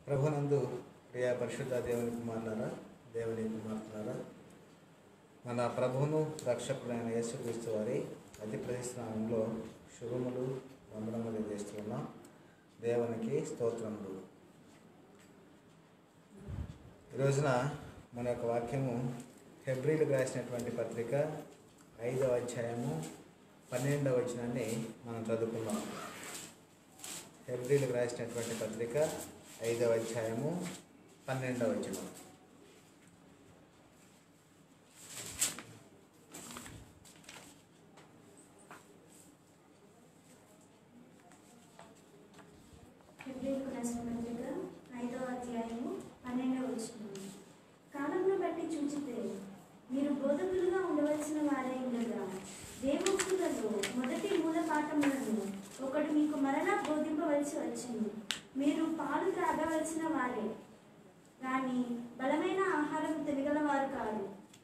ప్రభునందు ప్రియ పరిశుద్ధ దేవుని కుమారులారా దేవుని కుమార్తెలారా మన ప్రభువును రక్షకుడైన యేసుక్రీస్తు వారి అతి ప్రతిష్టానంలో శుభములు వందనములు తెలియజేస్తున్నాం దేవునికి స్తోత్రములు ఈ రోజున మన యొక్క వాక్యము ఫిబ్రిలకు రాసినటువంటి పత్రిక ఐదవ అధ్యాయము పన్నెండవ వచనాన్ని మనం చదువుకుందాం ఫిబ్రిలకు రాసినటువంటి పత్రిక ఐదవ అధ్యాయము పన్నెండవ వచనం హెబ్రీయులకు రాసిన పత్రిక ఐదవ అధ్యాయము పన్నెండవ వచనము కాలంను బట్టి చూచితే మీరు బోధకులుగా ఉండవలసిన వారే ఉండగా దేవోక్తులలో మొదటి మూల పాఠములను ఒకడు మీకు మరలా బోధింపవలసి వచ్చింది మీరు పాలు త్రాగవలసిన వారే కానీ బలమైన ఆహారం తినగలవారు కాదు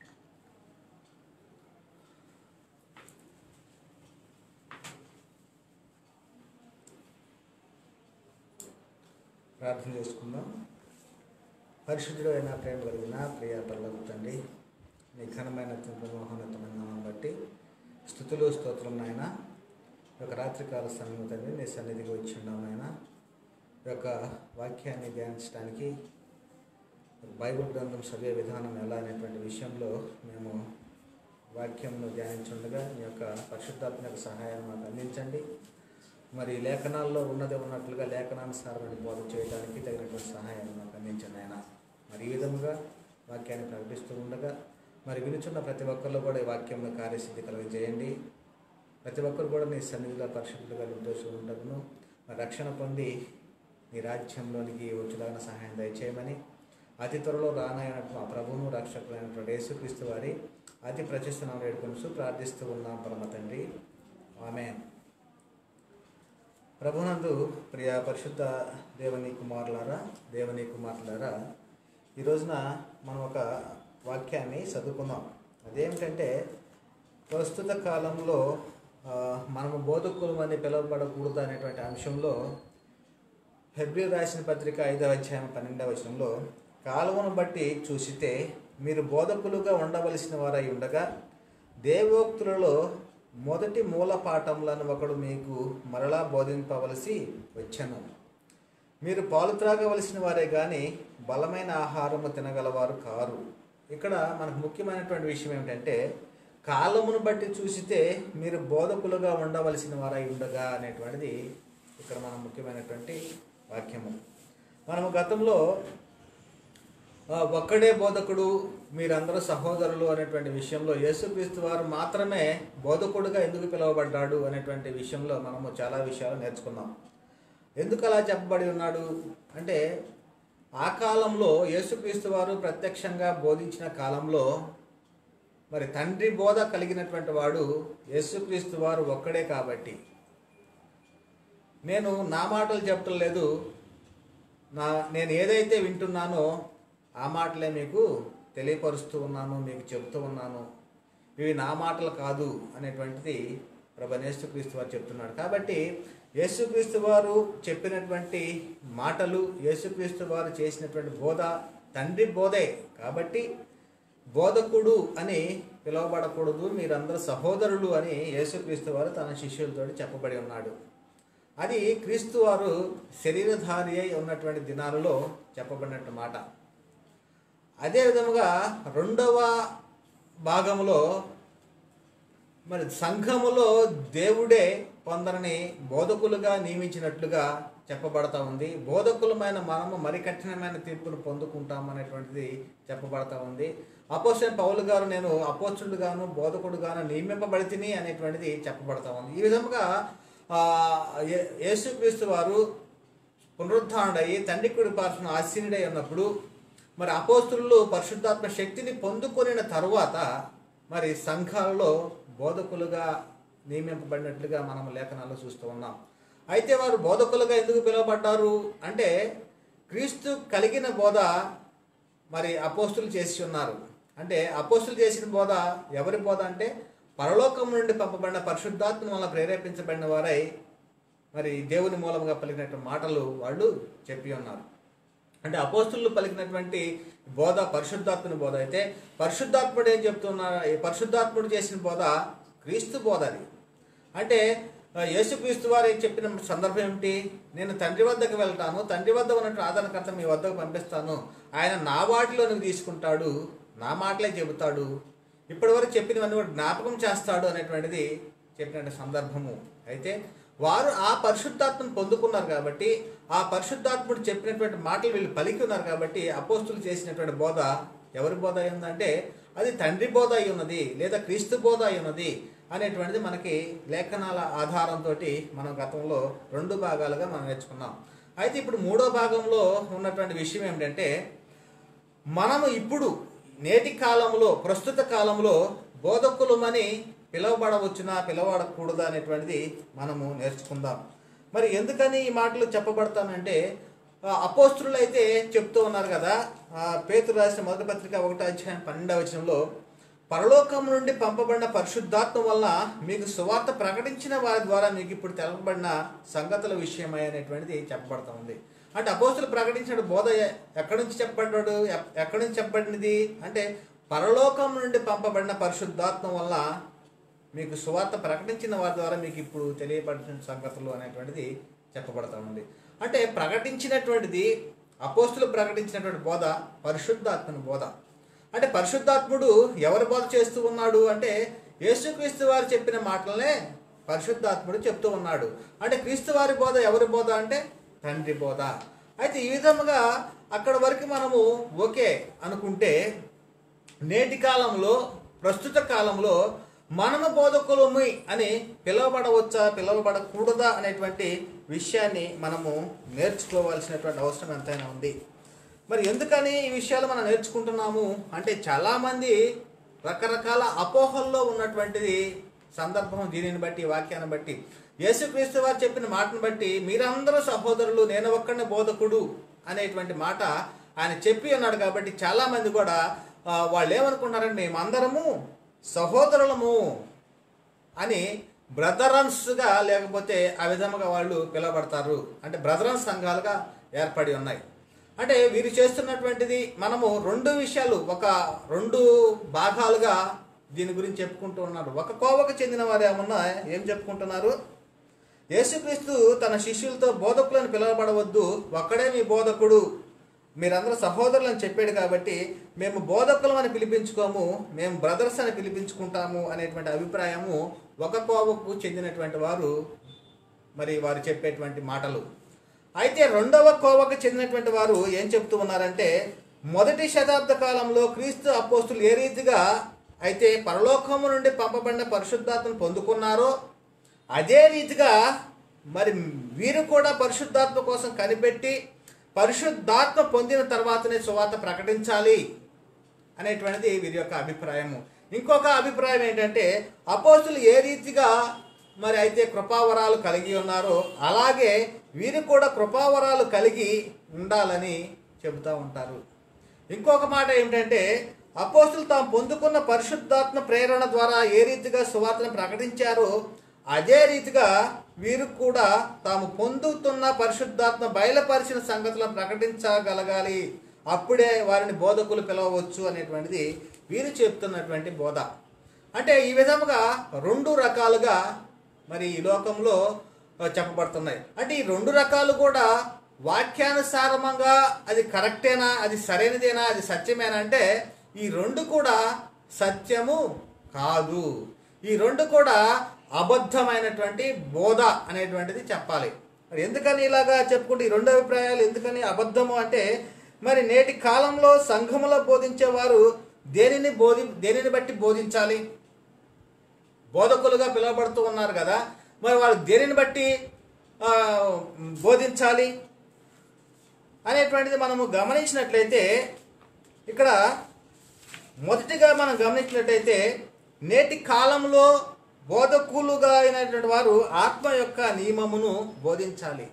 ప్రార్థన చేసుకుందాం పరిశుద్ధుడు అయిన ప్రేమ కలిగిన ప్రియ పర్లకు తండ్రి నీ ఘనమైన అత్యంత మహోన్నతమైన నామం బట్టి స్థుతులు స్తోత్రం నాయన ఈ యొక్క రాత్రికాల సమయం తండ్రి నీ సన్నిధికి వచ్చి ఉన్నాం నాయన ఈ యొక్క వాక్యాన్ని ధ్యానించడానికి బైబిల్ గ్రంథం చదివే విధానం ఎలా అనేటువంటి విషయంలో మేము వాక్యంను ధ్యానించుండగా మీ యొక్క పరిశుద్ధాత్మ యొక్క సహాయాన్ని మాకు అందించండి మరి లేఖనాల్లో ఉన్నది ఉన్నట్లుగా లేఖనానుసారమైన బోధ చేయడానికి తగినటువంటి సహాయాన్ని మాకు అందించండి ఆయన మరి ఈ విధముగా వాక్యాన్ని ప్రకటిస్తూ ఉండగా మరి వినుచున్న ప్రతి ఒక్కరిలో కూడా ఈ వాక్యంలో కార్యసిద్ధి కలుగజేయండి ప్రతి ఒక్కరు కూడా నీ సన్నిధిలో పరిశుద్ధులుగా నిర్దోషులు ఉండదును మరి రక్షణ పొంది నీ రాజ్యంలోనికి వచ్చేలాగా సహాయం దయచేయమని అతి త్వరలో రానాయనట్టు మా ప్రభువును రక్షకులైనటువంటి యేసుక్రీస్తు వారి అతి ప్రచిస్తున్నాం వేడుకొనుసు ప్రార్థిస్తూ ఉన్నాం పరమ తండ్రి ఆమె ప్రభునందు ప్రియ పరిశుద్ధ దేవుని కుమారులారా దేవుని కుమారులారా ఈ రోజున మనం ఒక వాక్యాన్ని చదువుకుందాం అదేమిటంటే ప్రస్తుత కాలంలో ఆ, మనము బోధకులు అని పిలువబడకూడదు అనేటువంటి అంశంలో ఫిబ్రవరి రాసిన పత్రిక ఐదవ అధ్యాయం పన్నెండవ వచనంలో కాలువను బట్టి చూసితే మీరు బోధకులుగా ఉండవలసిన వారై ఉండగా దేవోక్తులలో మొదటి మూల పాఠములను ఒకడు మీకు మరలా బోధింపవలసి వచ్చాను మీరు పాలు త్రాగవలసిన వారే కానీ బలమైన ఆహారము తినగలవారు కారు ఇక్కడ మనకు ముఖ్యమైనటువంటి విషయం ఏమిటంటే కాలమును బట్టి చూసితే మీరు బోధకులుగా ఉండవలసిన వారై ఉండగా అనేటువంటిది ఇక్కడ మన ముఖ్యమైనటువంటి వాక్యము మనము గతంలో ఆ, ఒక్కడే బోధకుడు మీరందరూ సహోదరులు అనేటువంటి విషయంలో యేసుక్రీస్తు వారు మాత్రమే బోధకుడుగా ఎందుకు పిలువబడ్డాడు అనేటువంటి విషయంలో మనము చాలా విషయాలు నేర్చుకున్నాం ఎందుకు అలా చెప్పబడి ఉన్నాడు అంటే ఆ కాలంలో యేసుక్రీస్తు వారు ప్రత్యక్షంగా బోధించిన కాలంలో మరి తండ్రి బోధ కలిగినటువంటి వాడు యేసుక్రీస్తు వారు ఒక్కడే కాబట్టి నేను నా మాటలు చెప్పటం లేదు నా నేను ఏదైతే వింటున్నానో ఆ మాటలే మీకు తెలియపరుస్తూ ఉన్నాను మీకు చెబుతూ ఉన్నాను ఇవి నా మాటలు కాదు అనేటువంటిది ప్రభనేశ్వక్రీస్తు వారు చెప్తున్నాడు కాబట్టి యేసుక్రీస్తు వారు చెప్పినటువంటి మాటలు యేసుక్రీస్తు వారు చేసినటువంటి బోధ తండ్రి బోధే కాబట్టి బోధకుడు అని పిలువబడకూడదు మీరందరూ సహోదరులు అని యేసుక్రీస్తు వారు తన శిష్యులతో చెప్పబడి ఉన్నాడు అది క్రీస్తు వారు శరీరధారి అయి ఉన్నటువంటి దినాలలో చెప్పబడినట్టు మాట అదే విధముగా రెండవ భాగంలో మరి సంఘములో దేవుడే కొందరిని బోధకులుగా నియమించినట్లుగా చెప్పబడతా ఉంది బోధకులమైన మనము మరి కఠినమైన తీర్పును పొందుకుంటాం అనేటువంటిది చెప్పబడతా ఉంది అపోజిషన్ పౌలు గారు నేను అపోచుడుగాను బోధకుడుగాను నియమింపబడితిని అనేటువంటిది చెప్పబడతా ఉంది ఈ విధముగా ఆ, ఏ- యేసుక్రీస్తు వారు పునరుద్ధానుడయి తండ్రి కుడి పార్శ్వన ఆశీనుడై ఉన్నప్పుడు మరి అపోస్తులు పరిశుద్ధాత్మ శక్తిని పొందుకొనిన తరువాత మరి సంఘాలలో బోధకులుగా నియమింపబడినట్లుగా మనం లేఖనాల్లో చూస్తూ ఉన్నాం అయితే వారు బోధకులుగా ఎందుకు పిలువబడ్డారు అంటే క్రీస్తు కలిగిన బోధ మరి అపోస్తులు చేసి ఉన్నారు అంటే అపోస్తులు చేసిన బోధ ఎవరి బోధ అంటే పరలోకం నుండి పంపబడిన పరిశుద్ధాత్మ వల్ల ప్రేరేపించబడిన వారై మరి దేవుని మూలంగా పలికినటువంటి మాటలు వాళ్ళు చెప్పి ఉన్నారు అంటే అపోస్తులు పలికినటువంటి బోధ పరిశుద్ధాత్మని బోధ అయితే పరిశుద్ధాత్ముడు ఏం చెప్తున్నారు ఈ పరిశుద్ధాత్ముడు చేసిన బోధ క్రీస్తు బోధ అది అంటే ఆ, యేసుక్రీస్తు వారు ఏం చెప్పిన సందర్భం ఏమిటి నేను తండ్రి వద్దకు వెళ్తాను తండ్రి వద్ద ఉన్నట్టు ఆదరణకర్త మీ వద్దకు పంపిస్తాను ఆయన నా వాటిలోనికి తీసుకుంటాడు నా మాటలే చెబుతాడు ఇప్పటివరకు చెప్పినవన్నీ కూడా జ్ఞాపకం చేస్తాడు అనేటువంటిది చెప్పిన సందర్భము అయితే వారు ఆ పరిశుద్ధాత్మను పొందుకున్నారు కాబట్టి ఆ పరిశుద్ధాత్ముడు చెప్పినటువంటి మాటలు వీళ్ళు పలికి ఉన్నారు కాబట్టి అపోస్తులు చేసినటువంటి బోధ ఎవరి బోధ అయి ఉందంటే అది తండ్రి బోధ అయి ఉన్నది లేదా క్రీస్తు బోధ అయి ఉన్నది అనేటువంటిది మనకి లేఖనాల ఆధారంతో మనం గతంలో రెండు భాగాలుగా మనం నేర్చుకున్నాం అయితే ఇప్పుడు మూడో భాగంలో ఉన్నటువంటి విషయం ఏమిటంటే మనము ఇప్పుడు నేటి కాలంలో ప్రస్తుత కాలంలో బోధకులమని పిలువబడవచ్చునా పిలవబడకూడదా అనేటువంటిది మనము నేర్చుకుందాం మరి ఎందుకని ఈ మాటలు చెప్పబడతానంటే ఆ, అపోస్తులు అయితే చెప్తూ ఉన్నారు కదా ఆ, పేతురు రాసిన మొదటి పత్రిక ఒకటో అధ్యాయం పన్నెండవ వచనంలో పరలోకం నుండి పంపబడిన పరిశుద్ధాత్మ వల్ల మీకు సువార్త ప్రకటించిన వారి ద్వారా మీకు ఇప్పుడు తెలపబడిన సంగతుల విషయమై అనేటువంటిది చెప్పబడతా ఉంది అంటే అపోస్తులు ప్రకటించిన బోధ ఎ- ఎక్కడి నుంచి చెప్పబడ్డాడు ఎ- ఎక్కడి నుంచి చెప్పబడినది అంటే పరలోకం నుండి పంపబడిన పరిశుద్ధాత్మ వల్ల మీకు సువార్త ప్రకటించిన వారి ద్వారా మీకు ఇప్పుడు తెలియబడిన సంగతులు అనేటువంటిది చెప్పబడతా ఉంది అంటే ప్రకటించినటువంటిది అపోస్తులు ప్రకటించినటువంటి బోధ పరిశుద్ధాత్మని బోధ అంటే పరిశుద్ధాత్ముడు ఎవరి బోధ చేస్తూ ఉన్నాడు అంటే యేసుక్రీస్తు వారు చెప్పిన మాటలనే పరిశుద్ధాత్ముడు చెప్తూ ఉన్నాడు అంటే క్రీస్తు వారి బోధ ఎవరి బోధ అంటే తండ్రి బోధ అయితే ఈ విధముగా అక్కడ వరకు మనము ఓకే అనుకుంటే నేటి కాలంలో ప్రస్తుత కాలంలో మనము బోధకులమి అని పిలువబడవచ్చా పిలువబడకూడదా అనేటువంటి విషయాన్ని మనము నేర్చుకోవాల్సినటువంటి అవసరం ఎంతైనా ఉంది మరి ఎందుకని ఈ విషయాలు మనం నేర్చుకుంటున్నాము అంటే చాలామంది రకరకాల అపోహల్లో ఉన్నటువంటిది సందర్భం దీనిని బట్టి వాక్యాన్ని బట్టి యేసుక్రీస్తు వారు చెప్పిన మాటను బట్టి మీరందరూ సహోదరులు నేను ఒక్కడిని బోధకుడు అనేటువంటి మాట ఆయన చెప్పి ఉన్నాడు కాబట్టి చాలామంది కూడా ఆ, వాళ్ళు ఏమనుకున్నారంటే మేమందరము సహోదరులము అని బ్రదరన్స్గా లేకపోతే ఆ విధముగా వాళ్ళు పిలువబడతారు అంటే బ్రదరన్స్ సంఘాలుగా ఏర్పడి ఉన్నాయి అంటే వీరు చేస్తున్నటువంటిది మనము రెండు విషయాలు ఒక రెండు భాగాలుగా దీని గురించి చెప్పుకుంటూ ఉన్నారు ఒక కోవకు చెందిన వారు ఏమన్నా ఏం చెప్పుకుంటున్నారు యేసుక్రీస్తు తన శిష్యులతో బోధకులను పిలువబడవద్దు ఒక్కడే మీ బోధకుడు మీరందరూ సహోదరులు అని చెప్పాడు కాబట్టి మేము బోధకులం అని పిలిపించుకోము మేము బ్రదర్స్ అని పిలిపించుకుంటాము అనేటువంటి అభిప్రాయము ఒక కోవకు చెందినటువంటి వారు మరి వారు చెప్పేటువంటి మాటలు అయితే రెండవ కోవకు చెందినటువంటి వారు ఏం చెప్తూ ఉన్నారంటే మొదటి శతాబ్ద కాలంలో క్రీస్తు అపోస్తులు ఏ రీతిగా అయితే పరలోకము నుండి పంపబడిన పరిశుద్ధాత్మను పొందుకున్నారో అదే రీతిగా మరి వీరు కూడా పరిశుద్ధాత్మ కోసం కనిపెట్టి పరిశుద్ధాత్మ పొందిన తర్వాతనే సువార్త ప్రకటించాలి అనేటువంటిది వీరి యొక్క అభిప్రాయము ఇంకొక అభిప్రాయం ఏంటంటే అపోస్తులు ఏ రీతిగా మరి అయితే కృపావరాలు కలిగి ఉన్నారో అలాగే వీరు కూడా కృపావరాలు కలిగి ఉండాలని చెబుతూ ఉంటారు ఇంకొక మాట ఏమిటంటే అపోస్తులు తాము పొందుకున్న పరిశుద్ధాత్మ ప్రేరణ ద్వారా ఏ రీతిగా సువార్తను ప్రకటించారో అదే రీతిగా వీరు కూడా తాము పొందుతున్న పరిశుద్ధాత్మ బయలుపరిచిన సంగతులను ప్రకటించగలగాలి అప్పుడే వారిని బోధకులు పిలవవచ్చు అనేటువంటిది వీరు చెప్తున్నటువంటి బోధ అంటే ఈ విధముగా రెండు రకాలుగా మరి ఈ లోకంలో ఆ, చెప్పబడుతున్నాయి అంటే ఈ రెండు రకాలు కూడా వాక్యానుసారమంగా అది కరెక్టేనా అది సరైనదేనా అది సత్యమేనా అంటే ఈ రెండు కూడా సత్యము కాదు ఈ రెండు కూడా అబద్ధమైనటువంటి బోధ అనేటువంటిది చెప్పాలి మరి ఎందుకని ఇలాగా చెప్పుకుంటే ఈ రెండు అభిప్రాయాలు ఎందుకని అబద్ధము అంటే మరి నేటి కాలంలో సంఘములో బోధించేవారు దేనిని బోధి దేనిని బట్టి బోధించాలి బోధకులుగా పిలువబడుతూ ఉన్నారు కదా మరి వాళ్ళు దేనిని బట్టి ఆ, బోధించాలి అనేటువంటిది మనము గమనించినట్లయితే ఇక్కడ మొదటిగా మనం గమనించినట్లయితే నేటి కాలంలో బోధకులుగా అయినటువంటి వారు ఆత్మ యొక్క నియమమును బోధించాలి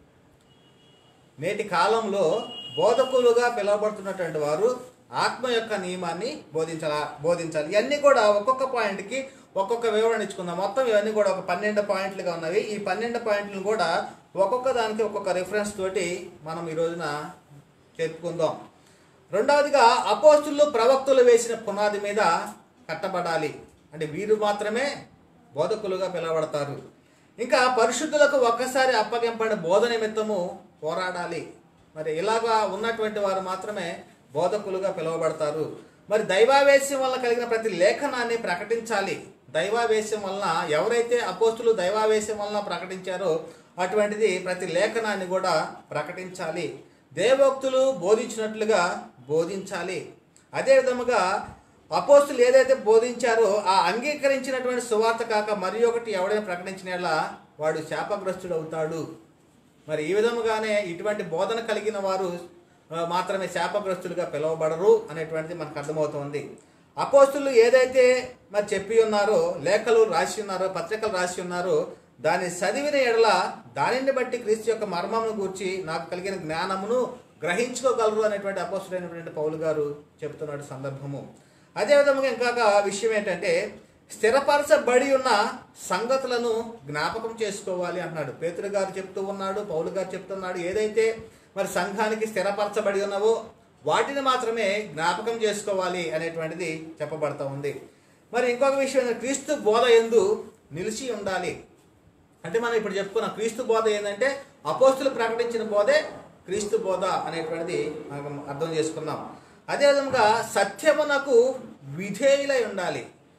నేటి కాలంలో బోధకులుగా పిలువబడుతున్నటువంటి వారు ఆత్మ యొక్క నియమాన్ని బోధించాల బోధించాలి ఇవన్నీ కూడా ఒక్కొక్క పాయింట్కి ఒక్కొక్క వివరణ ఇచ్చుకుందాం మొత్తం ఇవన్నీ కూడా ఒక పన్నెండు పాయింట్లుగా ఉన్నవి ఈ పన్నెండు పాయింట్లను కూడా ఒక్కొక్క దానికి ఒక్కొక్క రిఫరెన్స్ తోటి మనం ఈ రోజున చెప్పుకుందాం రెండవదిగా అపోస్తులు ప్రవక్తులు వేసిన పునాది మీద కట్టబడాలి అంటే వీరు మాత్రమే బోధకులుగా పిలువబడతారు ఇంకా పరిశుద్ధులకు ఒక్కసారి అప్పగింపడిన బోధ నిమిత్తము పోరాడాలి మరి ఇలాగా ఉన్నటువంటి వారు మాత్రమే బోధకులుగా పిలువబడతారు మరి దైవావేశం వల్ల కలిగిన ప్రతి లేఖనాన్ని ప్రకటించాలి దైవావేశం వలన ఎవరైతే అపోస్తులు దైవావేశం వలన ప్రకటించారో అటువంటిది ప్రతి లేఖనాన్ని కూడా ప్రకటించాలి దేవోక్తులు బోధించినట్లుగా బోధించాలి అదే విధముగా అపోస్తులు ఏదైతే బోధించారో ఆ అంగీకరించినటువంటి సువార్త కాక మరి ఒకటి ఎవడైనా ప్రకటించిన వాడు శాపగ్రస్తుడు అవుతాడు మరి ఈ విధముగానే ఇటువంటి బోధన కలిగిన వారు ఆ, మాత్రమే శాపగ్రస్తులుగా పిలువబడరు అనేటువంటిది మనకు అర్థమవుతుంది అపోస్తులు ఏదైతే మరి చెప్పి ఉన్నారో లేఖలు రాసి ఉన్నారో పత్రికలు రాసి ఉన్నారో దాన్ని చదివిన ఎడల దానిని బట్టి క్రీస్తు యొక్క మర్మమును గూర్చి నాకు కలిగిన జ్ఞానమును గ్రహించుకోగలరు అనేటువంటి అపోస్తుడైనటువంటి పౌలు గారు చెప్తున్నాడు సందర్భము అదేవిధంగా ఇంకొక విషయం ఏంటంటే స్థిరపరచబడి ఉన్న సంగతులను జ్ఞాపకం చేసుకోవాలి అన్నాడు పేతురు గారు చెప్తూ ఉన్నాడు పౌలు గారు చెప్తున్నాడు ఏదైతే మరి సంఘానికి స్థిరపరచబడి ఉన్నవో వాటిని మాత్రమే జ్ఞాపకం చేసుకోవాలి అనేటువంటిది చెప్పబడతా ఉంది మరి ఇంకొక విషయం ఏంటంటే క్రీస్తు బోధ ఎందు నిలిచి ఉండాలి అంటే మనం ఇప్పుడు చెప్పుకున్న క్రీస్తు బోధ ఏంటంటే అపోస్తులు ప్రకటించిన బోధే క్రీస్తు బోధ అనేటువంటిది మనం అర్థం చేసుకున్నాం అదేవిధంగా సత్యమునకు విధేయులై ఉండాలి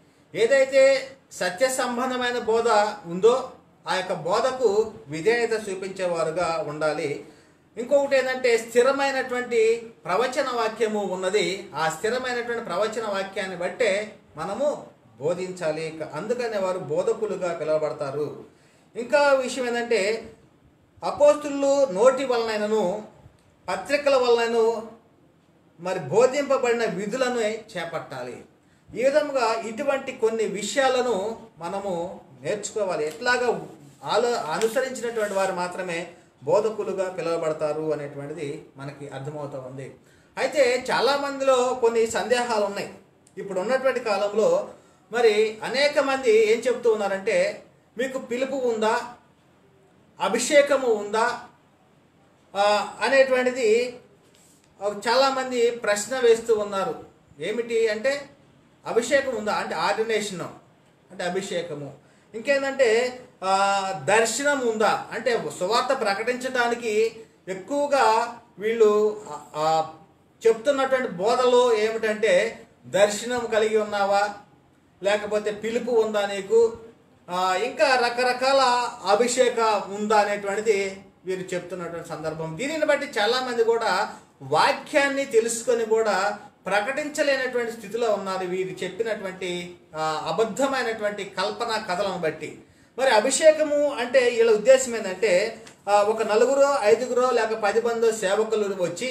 ఏదైతే సత్య సంబంధమైన బోధ ఉందో ఆ యొక్క బోధకు విధేయత చూపించేవారుగా ఉండాలి ఇంకొకటి ఏంటంటే స్థిరమైనటువంటి ప్రవచన వాక్యము ఉన్నది ఆ స్థిరమైనటువంటి ప్రవచన వాక్యాన్ని బట్టే మనము బోధించాలి అందుకనే వారు బోధకులుగా పిలువబడతారు ఇంకా విషయం ఏంటంటే అపోస్తులు నోటి వలనైనను పత్రికల వలనను మరి బోధింపబడిన విధులను చేపట్టాలి ఈ విధముగా ఇటువంటి కొన్ని విషయాలను మనము నేర్చుకోవాలి ఎట్లాగా ఆలో అనుసరించినటువంటి వారు మాత్రమే బోధకులుగా పిలువబడతారు అనేటువంటిది మనకి అర్థమవుతూ ఉంది అయితే చాలా మందిలో కొన్ని సందేహాలు ఉన్నాయి ఇప్పుడు ఉన్నటువంటి కాలంలో మరి అనేక మంది ఏం చెప్తూ ఉన్నారంటే మీకు పిలుపు ఉందా అభిషేకము ఉందా ఆ, అనేటువంటిది ఆ, చాలామంది ప్రశ్న వేస్తూ ఉన్నారు ఏమిటి అంటే అభిషేకం ఉందా అంటే ఆర్డినేషన్ అంటే అభిషేకము ఇంకేంటంటే ఆ, దర్శనం ఉందా అంటే సువార్త ప్రకటించడానికి ఎక్కువగా వీళ్ళు ఆ, ఆ, చెప్తున్నటువంటి బోధలో ఏమిటంటే దర్శనం కలిగి ఉన్నావా లేకపోతే పిలుపు ఉందా నీకు ఆ, ఇంకా రకరకాల అభిషేక ఉందా అనేటువంటిది వీరు చెప్తున్నటువంటి సందర్భం దీనిని బట్టి చాలా మంది కూడా వాక్యాన్ని తెలుసుకొని కూడా ప్రకటించలేనటువంటి స్థితిలో ఉన్నారు వీరు చెప్పినటువంటి ఆ, అబద్ధమైనటువంటి కల్పన కథలను బట్టి మరి అభిషేకము అంటే వీళ్ళ ఉద్దేశం ఏంటంటే ఆ, ఒక నలుగురో ఐదుగురో లేక పది మందో సేవకులు వచ్చి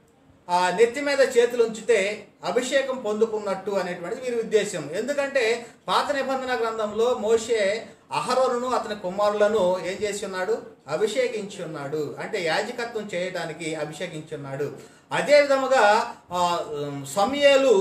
ఆ నెత్తి మీద చేతులు ఉంచితే అభిషేకం పొందుకున్నట్టు అనేటువంటిది వీరి ఉద్దేశం ఎందుకంటే పాత నిబంధన గ్రంథంలో మోషే అహరోనును అతని కుమారులను ఏం చేసి ఉన్నాడు అభిషేకించి ఉన్నాడు అంటే యాజకత్వం చేయడానికి అభిషేకించి ఉన్నాడు అదే విధముగా ఆ, ఉమ్, సమయలు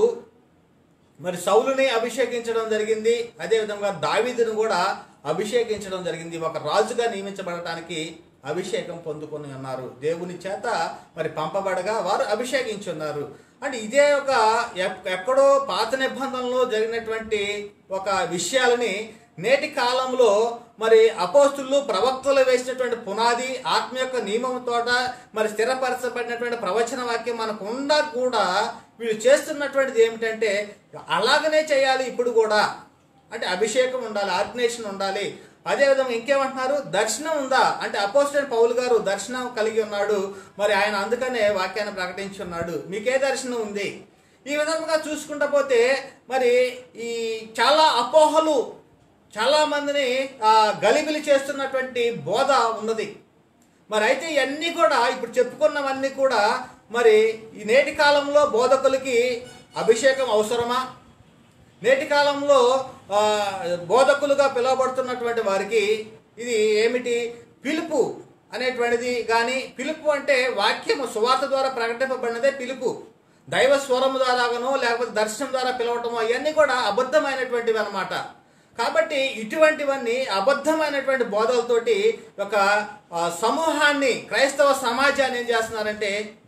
మరి సౌలుని అభిషేకించడం జరిగింది అదేవిధంగా దావీదును కూడా అభిషేకించడం జరిగింది ఒక రాజుగా నియమించబడటానికి అభిషేకం పొందుకొని ఉన్నారు దేవుని చేత మరి పంపబడగా వారు అభిషేకించి ఉన్నారు అంటే ఇదే ఒక ఎక్- ఎక్కడో పాత నిబంధనలో జరిగినటువంటి ఒక విషయాలని నేటి కాలంలో మరి అపోస్తులు ప్రవక్తలు వేసినటువంటి పునాది ఆత్మ యొక్క నియమంతోట మరి స్థిరపరచబడినటువంటి ప్రవచన వాక్యం మనకు ఉండా కూడా వీళ్ళు చేస్తున్నటువంటిది ఏమిటంటే అలాగనే చేయాలి ఇప్పుడు కూడా అంటే అభిషేకం ఉండాలి ఆర్గనైజేషన్ ఉండాలి అదేవిధంగా ఇంకేమంటున్నారు దర్శనం ఉందా అంటే అపోజిట్ పౌలు గారు దర్శనం కలిగి ఉన్నాడు మరి ఆయన అందుకనే వాక్యాన్ని ప్రకటించి ఉన్నాడు మీకే దర్శనం ఉంది ఈ విధంగా చూసుకుంటా పోతే మరి ఈ చాలా అపోహలు చాలా మందిని ఆ, గలిబిలి చేస్తున్నటువంటి బోధ ఉన్నది మరి అయితే ఇవన్నీ కూడా ఇప్పుడు చెప్పుకున్నవన్నీ కూడా మరి ఈ నేటి కాలంలో బోధకులకి అభిషేకం అవసరమా నేటి కాలంలో ఆ, బోధకులుగా పిలువబడుతున్నటువంటి వారికి ఇది ఏమిటి పిలుపు అనేటువంటిది కానీ పిలుపు అంటే వాక్యము సువార్త ద్వారా ప్రకటింపబడినదే పిలుపు దైవ స్వరము ద్వారాగానో లేకపోతే దర్శనం ద్వారా పిలవటమో అవన్నీ కూడా అబద్ధమైనటువంటివి అన్నమాట కాబట్టి ఇటువంటివన్నీ అబద్ధమైనటువంటి బోధలతోటి ఒక ఆ, సమూహాన్ని క్రైస్తవ సమాజాన్ని ఏం చేస్తున్నారంటే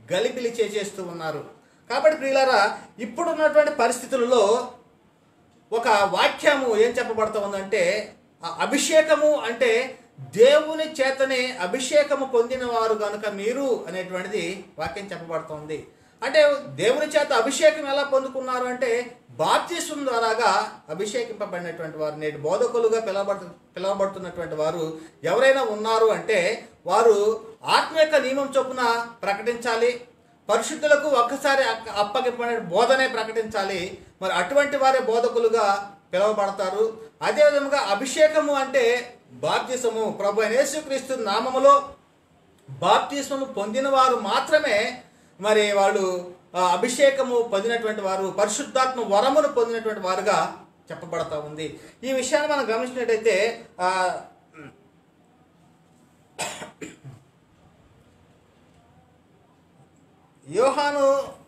గలిబిలి చేసేస్తూ ఉన్నారు కాబట్టి ప్రియులారా ఇప్పుడున్నటువంటి పరిస్థితులలో ఒక వాక్యము ఏం చెప్పబడుతూ ఉందంటే ఆ అభిషేకము అంటే దేవుని చేతనే అభిషేకము పొందిన వారు కనుక మీరు అనేటువంటిది వాక్యం చెప్పబడుతోంది అంటే దేవుని చేత అభిషేకం ఎలా పొందుకున్నారు అంటే బాప్తిస్వం ద్వారాగా అభిషేకింపబడినటువంటి వారు నేటి బోధకులుగా పిలవబడు పిలువబడుతున్నటువంటి వారు ఎవరైనా ఉన్నారు అంటే వారు ఆత్మ యొక్క నియమం చొప్పున ప్రకటించాలి పరిశుద్ధులకు ఒక్కసారి అక్క- అప్పగింపబడిన బోధనే ప్రకటించాలి మరి అటువంటి వారే బోధకులుగా పిలువబడతారు అదేవిధంగా అభిషేకము అంటే బాప్తిసము ప్రభు అయిన యేసుక్రీస్తు నామములో బాప్తిస్మము పొందిన వారు మాత్రమే మరి వాళ్ళు ఆ, అభిషేకము పొందినటువంటి వారు పరిశుద్ధాత్మ వరమును పొందినటువంటి వారుగా చెప్పబడతా ఉంది ఈ విషయాన్ని మనం గమనించినట్టయితే ఆ, యోహాను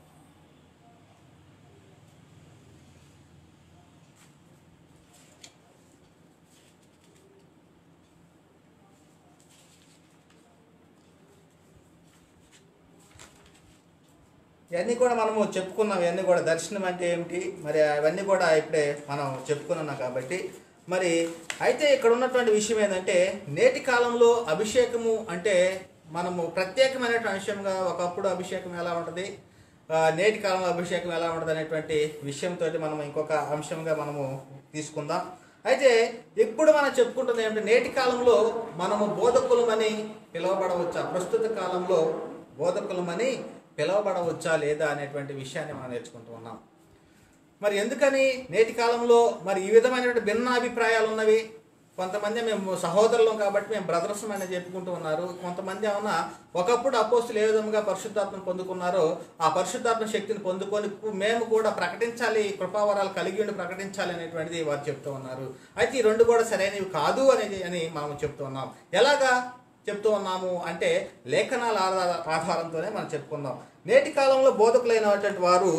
ఇవన్నీ కూడా మనము చెప్పుకున్నాం ఇవన్నీ కూడా దర్శనం అంటే ఏమిటి మరి అవన్నీ కూడా ఇప్పుడే మనం చెప్పుకున్నాం కాబట్టి మరి అయితే ఇక్కడ ఉన్నటువంటి విషయం ఏంటంటే నేటి కాలంలో అభిషేకము అంటే మనము ప్రత్యేకమైనటువంటి అంశంగా ఒకప్పుడు అభిషేకం ఎలా ఉంటుంది ఆ, నేటి కాలంలో అభిషేకం ఎలా ఉంటుంది అనేటువంటి విషయంతో మనం ఇంకొక అంశంగా మనము తీసుకుందాం అయితే ఇప్పుడు మనం చెప్పుకుంటుంది ఏమిటంటే నేటి కాలంలో మనము బోధకులమని పిలువబడవచ్చా ప్రస్తుత కాలంలో బోధకులమని పిలువబడవచ్చా లేదా అనేటువంటి విషయాన్ని మనం నేర్చుకుంటూ ఉన్నాం మరి ఎందుకని నేటి కాలంలో మరి ఈ విధమైనటువంటి భిన్న అభిప్రాయాలు ఉన్నవి కొంతమంది మేము సహోదరులం కాబట్టి మేము బ్రదర్స్ అని చెప్పుకుంటూ ఉన్నారు కొంతమంది ఏమన్నా ఒకప్పుడు అపోస్తులు ఏ విధంగా పరిశుద్ధాత్మను పొందుకున్నారో ఆ పరిశుద్ధాత్మ శక్తిని పొందుకొని మేము కూడా ప్రకటించాలి కృపావరాలు కలిగి ఉండి ప్రకటించాలి అనేటువంటిది వారు చెప్తూ ఉన్నారు అయితే ఈ రెండు కూడా సరైనవి కాదు అనేది అని మనం చెప్తూ ఉన్నాం ఎలాగా చెప్తూ ఉన్నాము అంటే లేఖనాల ఆధార ఆధారంతోనే మనం చెప్పుకుందాం నేటి కాలంలో బోధకులైనటువంటి వారు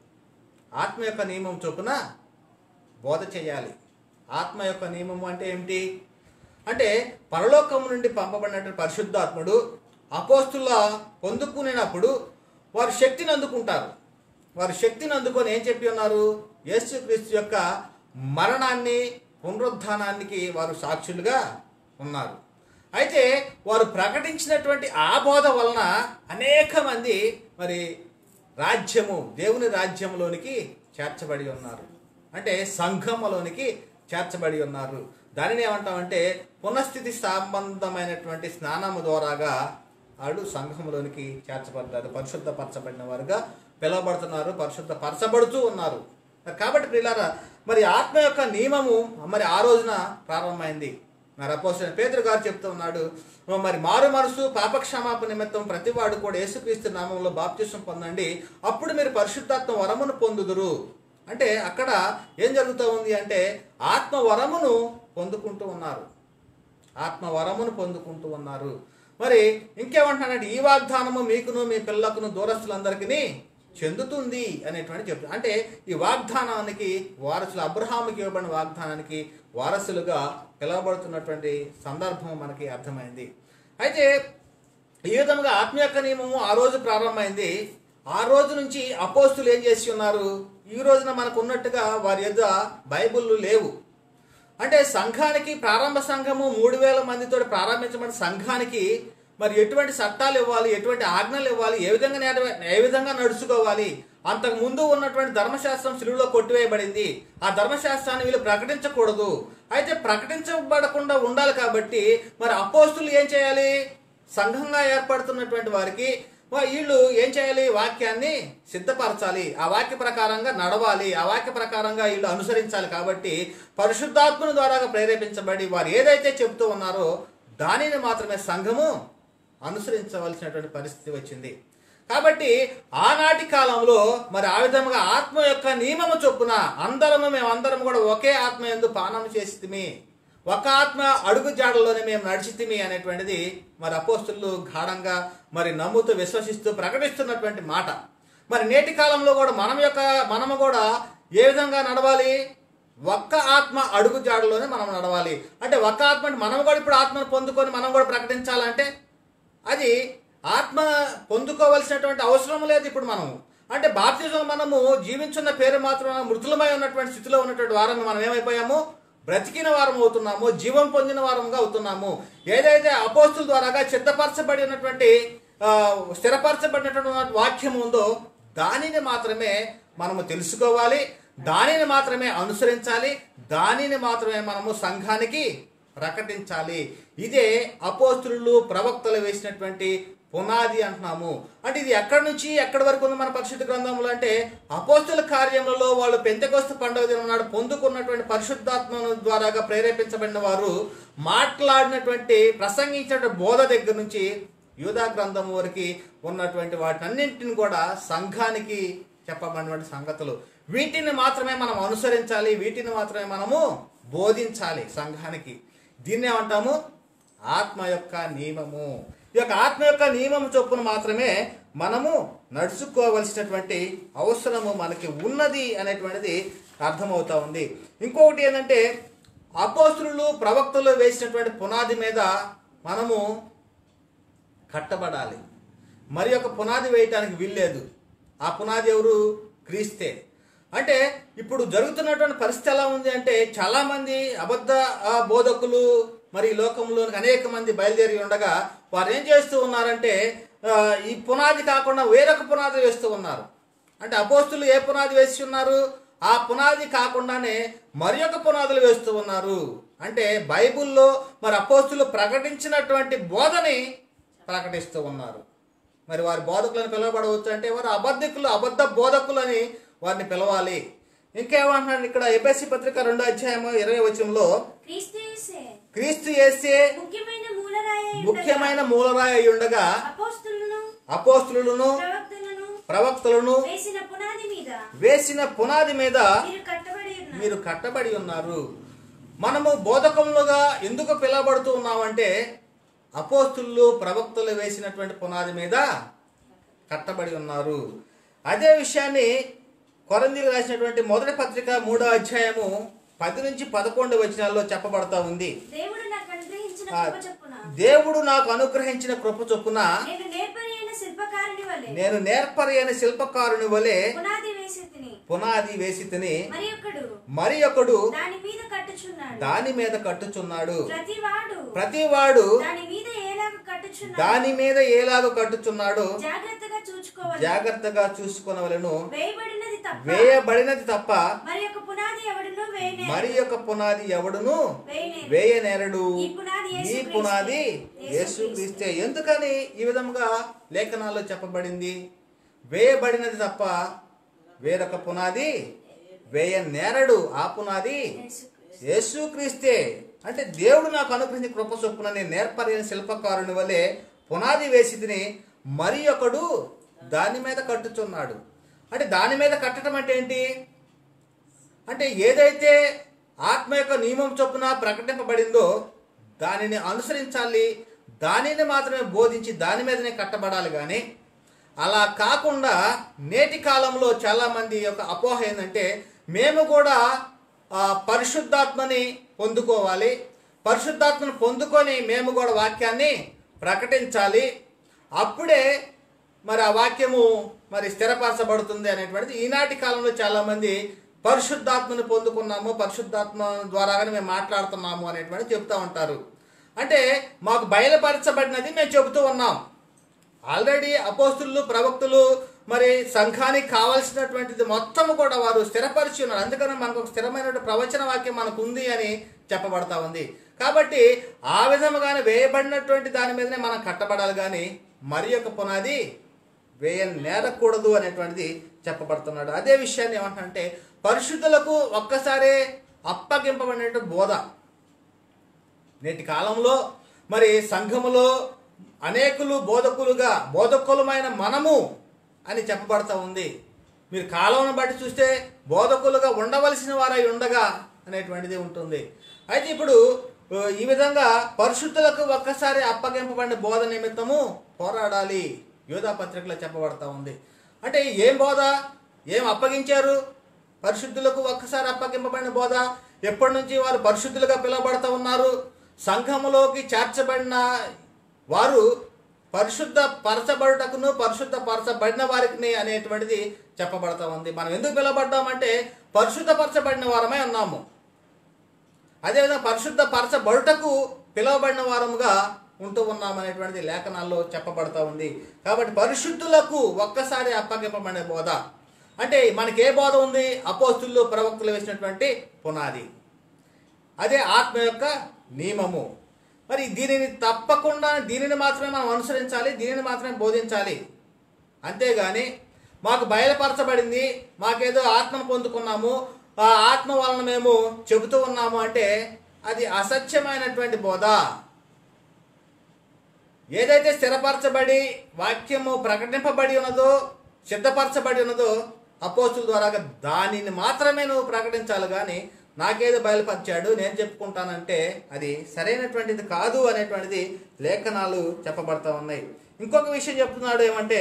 ఆత్మ యొక్క నియమం చొప్పున బోధ చేయాలి ఆత్మ యొక్క నియమము అంటే ఏమిటి అంటే పరలోకం నుండి పంపబడినటువంటి పరిశుద్ధాత్ముడు అపోస్తుల పొందుకునేటప్పుడు వారు శక్తిని అందుకుంటారు వారు శక్తిని అందుకొని ఏం చెప్పి ఉన్నారు యేసుక్రీస్తు యొక్క మరణాన్ని పునరుద్ధానానికి వారు సాక్షులుగా ఉన్నారు అయితే వారు ప్రకటించినటువంటి ఆ బోధ వలన అనేక మంది మరి రాజ్యము దేవుని రాజ్యంలోనికి చేర్చబడి ఉన్నారు అంటే సంఘములోనికి చేర్చబడి ఉన్నారు దానిని ఏమంటామంటే పునఃస్థితి సంబంధమైనటువంటి స్నానము ద్వారాగా వాళ్ళు సంఘములోనికి చేర్చబడతారు పరిశుద్ధపరచబడిన వారుగా పిలువబడుతున్నారు పరిశుద్ధపరచబడుతూ ఉన్నారు కాబట్టి ప్రియులారా మరి ఆత్మ యొక్క నియమము మరి ఆ రోజున ప్రారంభమైంది మరి అపోసిన పేదరు గారు చెప్తూ ఉన్నాడు మరి మారు మనసు పాపక్షమాపణ నిమిత్తం ప్రతివాడు కూడా యేసుక్రీస్తు నామంలో బాప్తిసం పొందండి అప్పుడు మీరు పరిశుద్ధాత్మ వరమును పొందుదురు అంటే అక్కడ ఏం జరుగుతూ ఉంది అంటే ఆత్మ వరమును పొందుకుంటూ ఉన్నారు ఆత్మ వరమును పొందుకుంటూ ఉన్నారు మరి ఇంకేమంటున్నాడంటే ఈ వాగ్దానము మీకును మీ పిల్లకును దూరస్తులందరికీ చెందుతుంది అనేటువంటి చెప్తుంది అంటే ఈ వాగ్దానానికి వారసులు అబ్రహాముకి ఇవ్వబడిన వాగ్దానానికి వారసులుగా పిలువబడుతున్నటువంటి సందర్భం మనకి అర్థమైంది అయితే ఈ విధంగా ఆత్మ యొక్క నియమము ఆ రోజు ప్రారంభమైంది ఆ రోజు నుంచి అపోస్తులు ఏం చేసి ఉన్నారు ఈ రోజున మనకు ఉన్నట్టుగా వారి యొద్ద బైబిళ్ళు లేవు అంటే సంఘానికి ప్రారంభ సంఘము మూడు వేల మందితో ప్రారంభించబడిన సంఘానికి మరి ఎటువంటి చట్టాలు ఇవ్వాలి ఎటువంటి ఆజ్ఞలు ఇవ్వాలి ఏ విధంగా నేడ- ఏ విధంగా నడుచుకోవాలి అంతకు ముందు ఉన్నటువంటి ధర్మశాస్త్రం శిలువలో కొట్టివేయబడింది ఆ ధర్మశాస్త్రాన్ని వీళ్ళు ప్రకటించకూడదు అయితే ప్రకటించబడకుండా ఉండాలి కాబట్టి మరి అపోస్తులు ఏం చేయాలి సంఘంగా ఏర్పడుతున్నటువంటి వారికి వా- వీళ్ళు ఏం చేయాలి వాక్యాన్ని సిద్ధపరచాలి ఆ వాక్య ప్రకారంగా నడవాలి ఆ వాక్య ప్రకారంగా వీళ్ళు అనుసరించాలి కాబట్టి పరిశుద్ధాత్మను ద్వారా ప్రేరేపించబడి వారు ఏదైతే చెప్తూ ఉన్నారో దానిని మాత్రమే సంఘము అనుసరించవలసినటువంటి పరిస్థితి వచ్చింది కాబట్టి ఆనాటి కాలంలో మరి ఆ విధంగా ఆత్మ యొక్క నియమము చొప్పున అందరము మేమందరం కూడా ఒకే ఆత్మ ఎందు పానం చేసితిమి ఒక ఆత్మ అడుగు జాడలోనే మేము నడిచితిమి అనేటువంటిది మరి అపోస్తులు గాఢంగా మరి నమ్ముతూ విశ్వసిస్తూ ప్రకటిస్తున్నటువంటి మాట మరి నేటి కాలంలో కూడా మనం యొక్క మనము కూడా ఏ విధంగా నడవాలి ఒక్క ఆత్మ అడుగు జాడలోనే మనం నడవాలి అంటే ఒక్క ఆత్మ అంటే మనం కూడా ఇప్పుడు ఆత్మను పొందుకొని మనం కూడా ప్రకటించాలంటే అది ఆత్మ పొందుకోవలసినటువంటి అవసరం లేదు ఇప్పుడు మనము అంటే బాప్తిజం మనము జీవించున్న పేరు మాత్రం మృతులమై ఉన్నటువంటి స్థితిలో ఉన్నటువంటి వారం మనం ఏమైపోయాము బ్రతికిన వారం అవుతున్నాము జీవం పొందిన వారంగా అవుతున్నాము ఏదైతే అపోస్తుల ద్వారాగా సిద్ధపరచబడి ఉన్నటువంటి ఆ, స్థిరపరచబడినటువంటి వాక్యం ఉందో దానిని మాత్రమే మనము తెలుసుకోవాలి దానిని మాత్రమే అనుసరించాలి దానిని మాత్రమే మనము సంఘానికి ప్రకటించాలి ఇదే అపోస్తులు ప్రవక్తలు వేసినటువంటి పునాది అంటున్నాము అంటే ఇది ఎక్కడి నుంచి ఎక్కడి వరకు ఉంది మన పరిశుద్ధ గ్రంథంలో అంటే అపోస్తుల కార్యములలో వాళ్ళు పెంతకోస్తు పండుగ దినం నాడు పొందుకున్నటువంటి పరిశుద్ధాత్మ ద్వారాగా ప్రేరేపించబడిన వారు మాట్లాడినటువంటి ప్రసంగించినటువంటి బోధ దగ్గర నుంచి యూదా గ్రంథం వరకు ఉన్నటువంటి వాటినన్నింటిని కూడా సంఘానికి చెప్పబడినటువంటి సంగతులు వీటిని మాత్రమే మనం అనుసరించాలి వీటిని మాత్రమే మనము బోధించాలి సంఘానికి దీన్ని ఏమంటాము ఆత్మ యొక్క నియమము ఈ యొక్క ఆత్మ యొక్క నియమం చొప్పున మాత్రమే మనము నడుచుకోవలసినటువంటి అవసరము మనకి ఉన్నది అనేటువంటిది అర్థమవుతా ఉంది ఇంకొకటి ఏంటంటే అపోస్తులు ప్రవక్తలు వేసినటువంటి పునాది మీద మనము కట్టబడాలి మరి ఒక పునాది వేయటానికి వీల్లేదు ఆ పునాది ఎవరు క్రీస్తే అంటే ఇప్పుడు జరుగుతున్నటువంటి పరిస్థితి ఎలా ఉంది అంటే చాలా మంది అబద్ధ ఆ, బోధకులు మరి ఈ లోకంలో అనేక మంది బయలుదేరి ఉండగా వారు ఏం చేస్తూ ఉన్నారంటే ఆ, ఈ పునాది కాకుండా వేరొక పునాది వేస్తూ ఉన్నారు అంటే అపోస్తులు ఏ పునాది వేసి ఉన్నారు ఆ పునాది కాకుండానే మరి ఒక పునాదులు వేస్తూ ఉన్నారు అంటే బైబిల్లో మరి అపోస్తులు ప్రకటించినటువంటి బోధని ప్రకటిస్తూ ఉన్నారు మరి వారి బోధకులను పిలవబడవచ్చు అంటే వారు అబద్ధికులు అబద్ధ బోధకులని వారిని పిలవాలి ఇంకేమంటున్నాడు ఇక్కడ ఎబెసి పత్రిక రెండో అధ్యాయము ఇరవై వచనంలో క్రీస్తు యేసే క్రీస్తు చేసే ముఖ్యమైన మూలరాయి అయి ఉండగా ముఖ్యమైన మూలరాయి అయి ఉండగా అపోస్తులను అపోస్తులను ప్రవక్తలను ప్రవక్తలను వేసిన పునాది మీద వేసిన పునాది మీద మీరు కట్టబడి ఉన్నారు మీరు కట్టబడి ఉన్నారు మనము బోధకములుగా ఎందుకు పిలవబడుతూ ఉన్నామంటే అపోస్తులు ప్రవక్తలు వేసినటువంటి పునాది మీద కట్టబడి ఉన్నారు అదే విషయాన్ని కొరందీలు రాసినటువంటి మొదటి పత్రిక మూడో అధ్యాయము పది నుంచి పదకొండు వచనాల్లో చెప్పబడతా ఉంది దేవుడు నాకు అనుగ్రహించిన ఆ, కృప చొప్పున దేవుడు నాకు అనుగ్రహించిన కృప చొప్పున నేను నేర్పరి అయిన శిల్పకారుని వలె నేను నేర్పరి అయిన శిల్పకారుని వలె పునాది వేసి తిని పునాది వేసి తిని మరి ఒకడు మరి ఒకడు దాని మీద కట్టుచున్నాడు దాని మీద కట్టుచున్నాడు ప్రతి వాడు ప్రతివాడు దాని మీద ఏలాగ కట్టుచున్నాడు దాని మీద ఏలాగో కట్టుచున్నాడు జాగ్రత్తగా చూచుకోవాలి జాగ్రత్తగా చూసుకొనవలను వేయబడినది తప్ప వేయబడినది తప్ప మరి ఒక పునాది ఎవడును వేయనే మరి యొక్క పునాది ఎవడును వేయనేరు. వేయనేరడు ఈ పునాది ఈ యేసుక్రీస్తే. పునాది యేసుక్రీస్తే. యేసుక్రీస్తే ఎందుకని ఈ విధంగా లేఖనాల్లో చెప్పబడింది వేయబడినది తప్ప వేరొక పునాది వేయనేరడు ఆ పునాది యేసుక్రీస్తే అంటే దేవుడు నాకు అనుగ్రహించిన కృప చొప్పున నేను నేర్పరైన శిల్పకారుని వలె పునాది వేసి తిని మరి ఒకడు దాని మీద కట్టుచున్నాడు అంటే దాని మీద కట్టడం అంటే ఏంటి అంటే ఏదైతే ఆత్మ యొక్క నియమం చొప్పున ప్రకటింపబడిందో దానిని అనుసరించాలి దానిని మాత్రమే బోధించి దాని మీదనే కట్టబడాలి కానీ అలా కాకుండా నేటి కాలంలో చాలామంది యొక్క అపోహ ఏంటంటే మేము కూడా ఆ, పరిశుద్ధాత్మని పొందుకోవాలి పరిశుద్ధాత్మను పొందుకొని మేము కూడా వాక్యాన్ని ప్రకటించాలి అప్పుడే మరి ఆ వాక్యము మరి స్థిరపరచబడుతుంది అనేటువంటిది ఈనాటి కాలంలో చాలామంది పరిశుద్ధాత్మను పొందుకున్నాము పరిశుద్ధాత్మ ద్వారాగానే మేము మాట్లాడుతున్నాము అనేటువంటి చెప్తా ఉంటారు అంటే మాకు బయలుపరచబడినది మేము చెబుతూ ఉన్నాం ఆల్రెడీ అపోస్తులు ప్రవక్తులు మరి సంఘానికి కావాల్సినటువంటిది మొత్తం కూడా వారు స్థిరపరిచి ఉన్నారు అందుకని మనకు ఒక స్థిరమైన ప్రవచన వాక్యం మనకు ఉంది అని చెప్పబడతా ఉంది కాబట్టి ఆ విధముగానే వేయబడినటువంటి దాని మీదనే మనం కట్టబడాలి కానీ మరి యొక్క పునాది వేయ నేరకూడదు అనేటువంటిది చెప్పబడుతున్నాడు అదే విషయాన్ని ఏమంటారంటే పరిశుద్ధులకు ఒక్కసారే అప్పగింపబడినట్టు బోధ నేటి కాలంలో మరి సంఘములో అనేకులు బోధకులుగా బోధకులమైన మనము అని చెప్పబడతా ఉంది మీరు కాలంను బట్టి చూస్తే బోధకులుగా ఉండవలసిన వారై ఉండగా అనేటువంటిది ఉంటుంది అయితే ఇప్పుడు ఆ, ఈ విధంగా పరిశుద్ధులకు ఒక్కసారి అప్పగింపబడిన బోధ నిమిత్తము పోరాడాలి యోధా పత్రికలో చెప్పబడతా ఉంది అంటే ఏం బోధ ఏం అప్పగించారు పరిశుద్ధులకు ఒక్కసారి అప్పగింపబడిన బోధ ఎప్పటి నుంచి వారు పరిశుద్ధులుగా పిలువబడతా ఉన్నారు సంఘములోకి చేర్చబడిన వారు పరిశుద్ధ పరచబడుటకును పరిశుద్ధ పరచబడిన వారికి అనేటువంటిది చెప్పబడతా ఉంది మనం ఎందుకు పిలవబడ్డామంటే పరిశుద్ధ పరచబడిన వారమై ఉన్నాము అదేవిధంగా పరిశుద్ధ పరచబడుటకు పిలువబడిన వారముగా ఉంటూ ఉన్నాం అనేటువంటిది లేఖనాల్లో చెప్పబడతా ఉంది కాబట్టి పరిశుద్ధులకు ఒక్కసారి అప్పగింపబడిన బోధ అంటే మనకి ఏ బోధ ఉంది అపోస్తులు ప్రవక్తలు వేసినటువంటి పునాది అదే ఆత్మ యొక్క నియమము మరి దీనిని తప్పకుండా దీనిని మాత్రమే మనం అనుసరించాలి దీనిని మాత్రమే బోధించాలి అంతేగాని మాకు బయలుపరచబడింది మాకేదో ఆత్మను పొందుకున్నాము ఆ ఆత్మ వలన మేము చెబుతూ ఉన్నాము అంటే అది అసత్యమైనటువంటి బోధ ఏదైతే స్థిరపరచబడి వాక్యము ప్రకటింపబడి ఉన్నదో సిద్ధపరచబడి ఉన్నదో అపోస్తుల ద్వారా దానిని మాత్రమే నువ్వు ప్రకటించాలి కానీ నాకేదో బయలుపరిచాడు నేను చెప్పుకుంటానంటే అది సరైనటువంటిది కాదు అనేటువంటిది లేఖనాలు చెప్పబడతా ఉన్నాయి ఇంకొక విషయం చెప్తున్నాడు ఏమంటే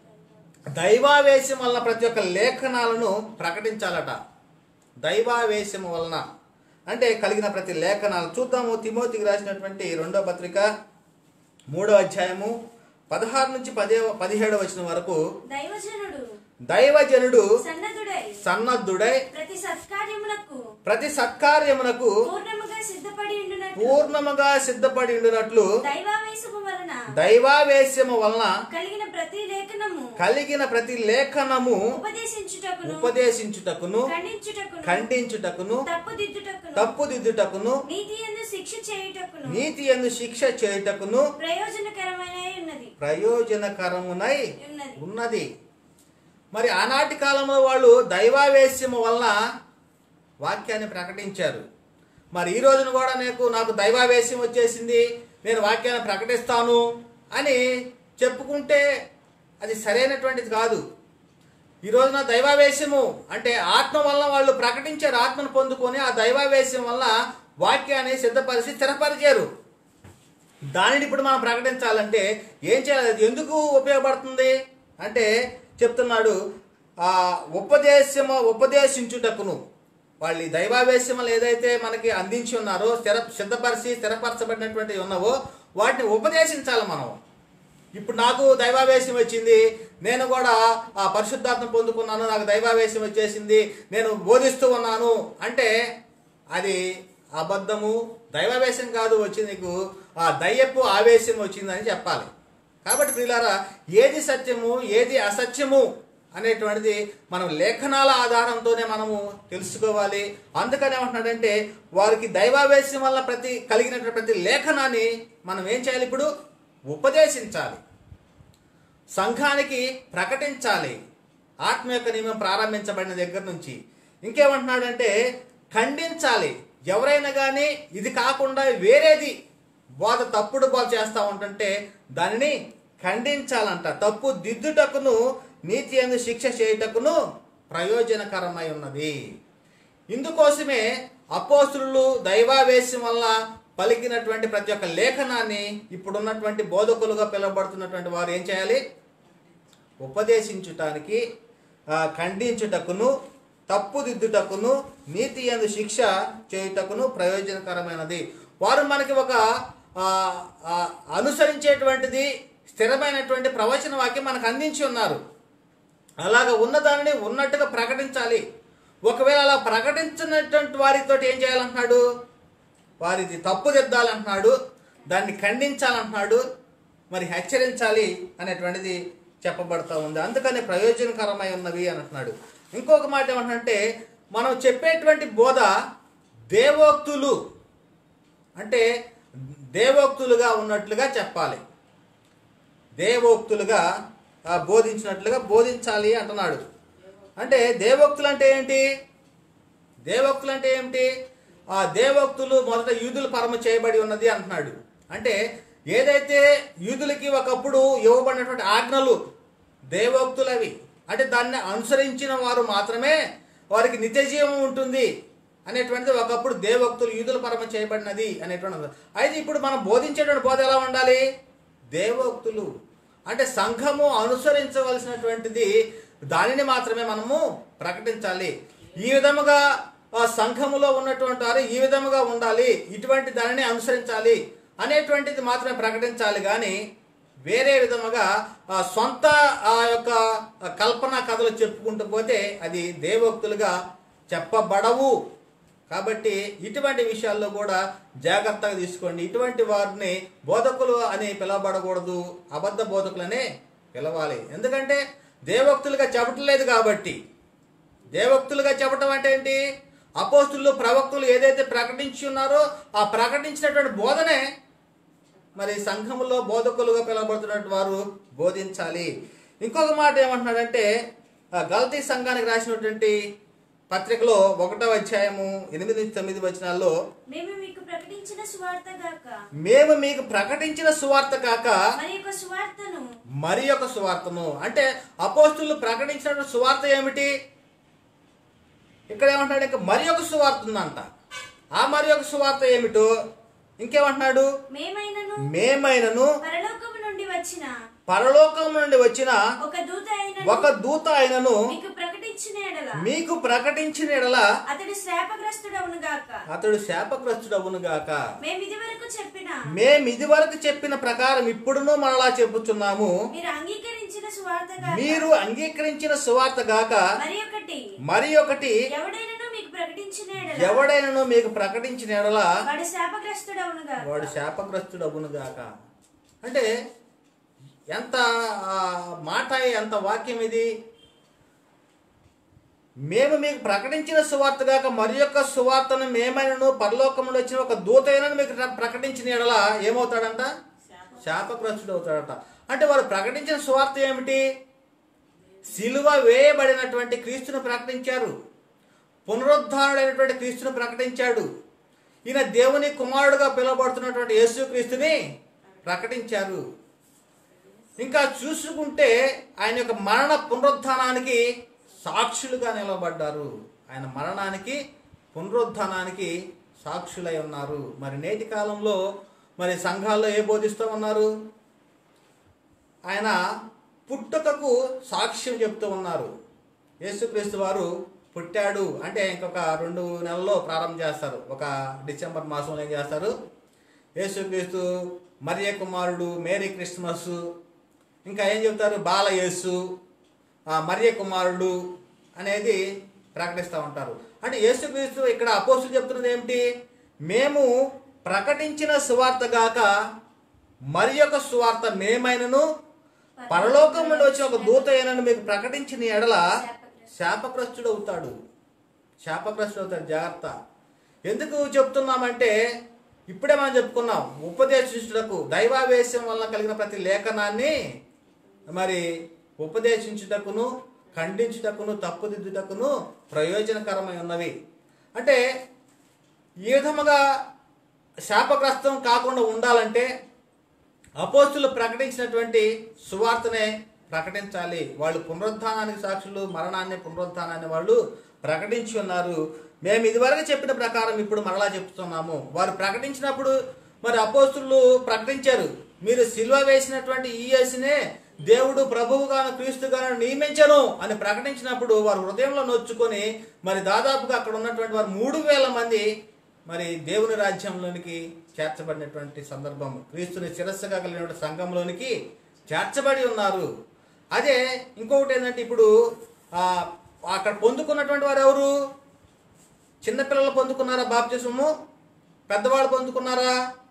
దైవావేశం వలన ప్రతి ఒక్క లేఖనాలను ప్రకటించాలట దైవావేశం వలన అంటే కలిగిన ప్రతి లేఖనాలు చూద్దాము తిమోతికి రాసినటువంటి రెండో పత్రిక మూడో అధ్యాయము పదహారు నుంచి పదే పదిహేడు వచ్చిన వరకు దైవజనుడు దైవజనుడు సన్నదుడై సన్నద్ధుడై ప్రతి సత్కార్యములకు ప్రతి సత్కార్యమునకు పూర్ణముగా సిద్ధపడి ఉండునట్లు పూర్ణముగా సిద్ధపడి ఉండినట్లు దైవావేశము వలన దైవావేశము వలన కలిగిన ప్రతి లేఖనము కలిగిన ప్రతి లేఖనము ఉపదేశించుటకును ఉపదేశించుటకును ఖండించుటకును ఖండించుటకును తప్పుదిద్దుటకును తప్పుదిద్దుటకును నీతి ఎందు శిక్ష చేయుటకును నీతి ఎందు శిక్ష చేయుటకును ప్రయోజనకరమైన ఉన్నది ప్రయోజనకరమునై ఉన్నది ఉన్నది మరి ఆనాటి కాలంలో వాళ్ళు దైవావేశ్యము వలన వాక్యాన్ని ప్రకటించారు మరి ఈ రోజున కూడా నీకు నాకు దైవావేశ్యం వచ్చేసింది నేను వాక్యాన్ని ప్రకటిస్తాను అని చెప్పుకుంటే అది సరైనటువంటిది కాదు ఈ రోజున దైవావేశము అంటే ఆత్మ వల్ల వాళ్ళు ప్రకటించారు ఆత్మను పొందుకొని ఆ దైవావేశం వల్ల వాక్యాన్ని సిద్ధపరిచి స్థిరపరిచారు దానిని ఇప్పుడు మనం ప్రకటించాలంటే ఏం చేయాలి అది ఎందుకు ఉపయోగపడుతుంది అంటే చెప్తున్నాడు ఆ ఉపదేశము ఉపదేశించుటకును వాళ్ళు ఈ దైవావేశములు ఏదైతే మనకి అందించి ఉన్నారో స్థిర సిద్ధపరిచి స్థిరపరచబడినటువంటి ఉన్నావో వాటిని ఉపదేశించాలి మనం ఇప్పుడు నాకు దైవావేశం వచ్చింది నేను కూడా ఆ పరిశుద్ధాత్మ పొందుకున్నాను నాకు దైవావేశం వచ్చేసింది నేను బోధిస్తూ ఉన్నాను అంటే అది అబద్ధము దైవావేశం కాదు వచ్చింది నీకు ఆ దయ్యపు ఆవేశం వచ్చిందని చెప్పాలి కాబట్టి ప్రియులారా ఏది సత్యము ఏది అసత్యము అనేటువంటిది మనం లేఖనాల ఆధారంతోనే మనము తెలుసుకోవాలి అందుకని ఏమంటున్నాడంటే వారికి దైవావేశం వల్ల ప్రతి కలిగినటువంటి ప్రతి లేఖనాన్ని మనం ఏం చేయాలి ఇప్పుడు ఉపదేశించాలి సంఘానికి ప్రకటించాలి ఆత్మ యొక్క నియమం ప్రారంభించబడిన దగ్గర నుంచి ఇంకేమంటున్నాడంటే ఖండించాలి ఎవరైనా కానీ ఇది కాకుండా వేరేది బోధ తప్పుడు బోధ చేస్తూ ఉంటుంటే దానిని ఖండించాలంట తప్పు దిద్దుటకును నీతి ఎందు శిక్ష చేయుటకును ప్రయోజనకరమై ఉన్నది ఇందుకోసమే అపోస్తులు దైవావేశం వల్ల పలికినటువంటి ప్రతి ఒక్క లేఖనాన్ని ఇప్పుడున్నటువంటి బోధకులుగా పిలువబడుతున్నటువంటి వారు ఏం చేయాలి ఉపదేశించుటానికి ఆ, ఖండించుటకును తప్పుదిద్దుటకును నీతి ఎందు శిక్ష చేయుటకును ప్రయోజనకరమైనది వారు మనకి ఒక ఆ, ఆ, అనుసరించేటువంటిది స్థిరమైనటువంటి ప్రవచన వాక్యం మనకు అందించి ఉన్నారు అలాగ ఉన్నదానిని ఉన్నట్టుగా ప్రకటించాలి ఒకవేళ అలా ప్రకటించినటువంటి వారితో ఏం చేయాలంటున్నాడు వారిది తప్పుదిద్దాలంటున్నాడు దాన్ని ఖండించాలంటున్నాడు మరి హెచ్చరించాలి అనేటువంటిది చెప్పబడతా ఉంది అందుకని ప్రయోజనకరమై ఉన్నవి అని అంటున్నాడు ఇంకొక మాట ఏమంటే మనం చెప్పేటువంటి బోధ దేవోక్తులు అంటే దేవోక్తులుగా ఉన్నట్లుగా చెప్పాలి దేవోక్తులుగా ఆ, బోధించినట్లుగా బోధించాలి అంటున్నాడు అంటే దేవోక్తులు అంటే ఏంటి దేవోక్తులు అంటే ఏమిటి ఆ దేవోక్తులు మొదట యూదులు పరమ చేయబడి ఉన్నది అంటున్నాడు అంటే ఏదైతే యూదులకి ఒకప్పుడు ఇవ్వబడినటువంటి ఆజ్ఞలు దేవోక్తులు అవి అంటే దాన్ని అనుసరించిన వారు మాత్రమే వారికి నిత్య జీవం ఉంటుంది అనేటువంటిది ఒకప్పుడు దేవోక్తులు యూదుల పరమ చేయబడినది అనేటువంటిది అయితే ఇప్పుడు మనం బోధించేటువంటి బోధ ఎలా ఉండాలి దేవోక్తులు అంటే సంఘము అనుసరించవలసినటువంటిది దానిని మాత్రమే మనము ప్రకటించాలి ఈ విధముగా ఆ సంఘములో ఉన్నటువంటి వారు ఈ విధముగా ఉండాలి ఇటువంటి దానిని అనుసరించాలి అనేటువంటిది మాత్రమే ప్రకటించాలి కానీ వేరే విధముగా ఆ సొంత ఆ యొక్క కల్పన కథలు చెప్పుకుంటూ పోతే అది దేవోక్తులుగా చెప్పబడవు కాబట్టి ఇటువంటి విషయాల్లో కూడా జాగ్రత్తగా తీసుకోండి ఇటువంటి వారిని బోధకులు అని పిలవబడకూడదు అబద్ధ బోధకులనే పిలవాలి ఎందుకంటే దేవోక్తులుగా చెప్పట్లేదు కాబట్టి దేవోక్తులుగా చెప్పటం అంటే ఏంటి అపోస్తులు ప్రవక్తులు ఏదైతే ప్రకటించి ఉన్నారో ఆ ప్రకటించినటువంటి బోధనే మరి సంఘములో బోధకులుగా పిలువబడుతున్నటువంటి వారు బోధించాలి ఇంకొక మాట ఏమంటున్నాడంటే ఆ గల్తీ సంఘానికి రాసినటువంటి పత్రికలో ఒకటో అధ్యాయము ఎనిమిది నుంచి తొమ్మిది వచనాల్లో మేము మీకు ప్రకటించిన సువార్త గాక మేము మీకు ప్రకటించిన సువార్త కాక మరి యొక్క సువార్తను మరి ఒక సువార్తను అంటే అపోస్తులు ప్రకటించిన సువార్త ఏమిటి ఇక్కడ ఏమంటున్నాడు ఇంకా మరి ఒక సువార్త ఉందంట ఆ మరి ఒక సువార్త ఏమిటో ఇంకేమంటున్నాడు మేమైనను మేమైనను పరలోకము నుండి వచ్చిన పరలోకం నుండి వచ్చిన ఒక దూత అయిన ఒక దూత అయినను మీకు ప్రకటించిన ఎడల మీకు ప్రకటించిన ఎడల అతడు శాపగ్రస్తుడవును గాక అతడు శాపగ్రస్తుడవును గాక మేము ఇది వరకు చెప్పిన మేము ఇది వరకు చెప్పిన ప్రకారం ఇప్పుడును మనలా చెప్పుచున్నాము మీరు అంగీకరించిన సువార్త గాక మీరు అంగీకరించిన సువార్త గాక మరి ఒకటి మరి ఒకటి ఎవడైనను మీకు ప్రకటించిన ఎడల ఎవడైనను మీకు ప్రకటించిన ఎడల వాడు శాపగ్రస్తుడవును గాక వాడు శాపగ్రస్తుడు అగును గాక అంటే ఎంత ఆ, మాట ఎంత వాక్యం ఇది మేము మీకు ప్రకటించిన సువార్త గాక మరి యొక్క సువార్తను మేమైనను పరలోకములో వచ్చిన ఒక దూతైనను మీకు ప్రకటించిన ఎడల ఏమవుతాడంట శాపగ్రస్తుడు అవుతాడట అంటే వారు ప్రకటించిన సువార్త ఏమిటి సిలువ వేయబడినటువంటి క్రీస్తును ప్రకటించారు పునరుద్ధారుడైనటువంటి క్రీస్తును ప్రకటించాడు ఈయన దేవుని కుమారుడుగా పిలువబడుతున్నటువంటి యేసు క్రీస్తుని ప్రకటించారు ఇంకా చూసుకుంటే ఆయన యొక్క మరణ పునరుద్ధానానికి సాక్షులుగా నిలబడ్డారు ఆయన మరణానికి పునరుద్ధానానికి సాక్షులై ఉన్నారు మరి నేటి కాలంలో మరి సంఘాల్లో ఏ బోధిస్తూ ఉన్నారు ఆయన పుట్టుకకు సాక్ష్యం చెప్తూ ఉన్నారు యేసుక్రీస్తు వారు పుట్టాడు అంటే ఇంకొక రెండు నెలల్లో ప్రారంభం చేస్తారు ఒక డిసెంబర్ మాసంలో ఏం చేస్తారు యేసుక్రీస్తు మరియ కుమారుడు మేరీ క్రిస్మస్ ఇంకా ఏం చెప్తారు బాల యేసు ఆ, మరియ కుమారుడు అనేది ప్రకటిస్తూ ఉంటారు అంటే యేసుక్రీస్తు ఇక్కడ అపోస్తులు చెప్తున్నది ఏమిటి మేము ప్రకటించిన సువార్త గాక మరి యొక్క సువార్త మేమైనను పరలోకం నుండి వచ్చిన ఒక దూత అయినను మీకు ప్రకటించిన ఎడల శాపగ్రస్తుడు అవుతాడు శాపగ్రస్తుడు అవుతాడు జాగ్రత్త ఎందుకు చెప్తున్నామంటే ఇప్పుడే మనం చెప్పుకున్నాం ఉపదేశించుటకు దైవావేశం వలన కలిగిన ప్రతి లేఖనాన్ని మరి ఉపదేశించుటకును ఖండించుటకును తప్పుదిద్దుటకును ప్రయోజనకరమై ఉన్నవి అంటే ఈ విధముగా శాపగ్రస్తం కాకుండా ఉండాలంటే అపోస్తులు ప్రకటించినటువంటి సువార్తనే ప్రకటించాలి వాళ్ళు పునరుద్ధానానికి సాక్షులు మరణాన్ని పునరుద్ధానాన్ని వాళ్ళు ప్రకటించి ఉన్నారు మేము ఇదివరకు చెప్పిన ప్రకారం ఇప్పుడు మరలా చెప్తున్నాము వారు ప్రకటించినప్పుడు మరి అపోస్తులు ప్రకటించారు మీరు సిల్వ వేసినటువంటి ఈ యేసునే దేవుడు ప్రభువుగాను క్రీస్తుగాను నియమించను అని ప్రకటించినప్పుడు వారు హృదయంలో నొచ్చుకొని మరి దాదాపుగా అక్కడ ఉన్నటువంటి వారు మూడు వేల మంది మరి దేవుని రాజ్యంలోనికి చేర్చబడినటువంటి సందర్భం క్రీస్తుని శిరస్సుగా కలిగిన సంఘంలోనికి చేర్చబడి ఉన్నారు అదే ఇంకొకటి ఏంటంటే ఇప్పుడు ఆ, అక్కడ పొందుకున్నటువంటి వారు ఎవరు చిన్నపిల్లలు పొందుకున్నారా బాప్తిసము పెద్దవాళ్ళు పొందుకున్నారా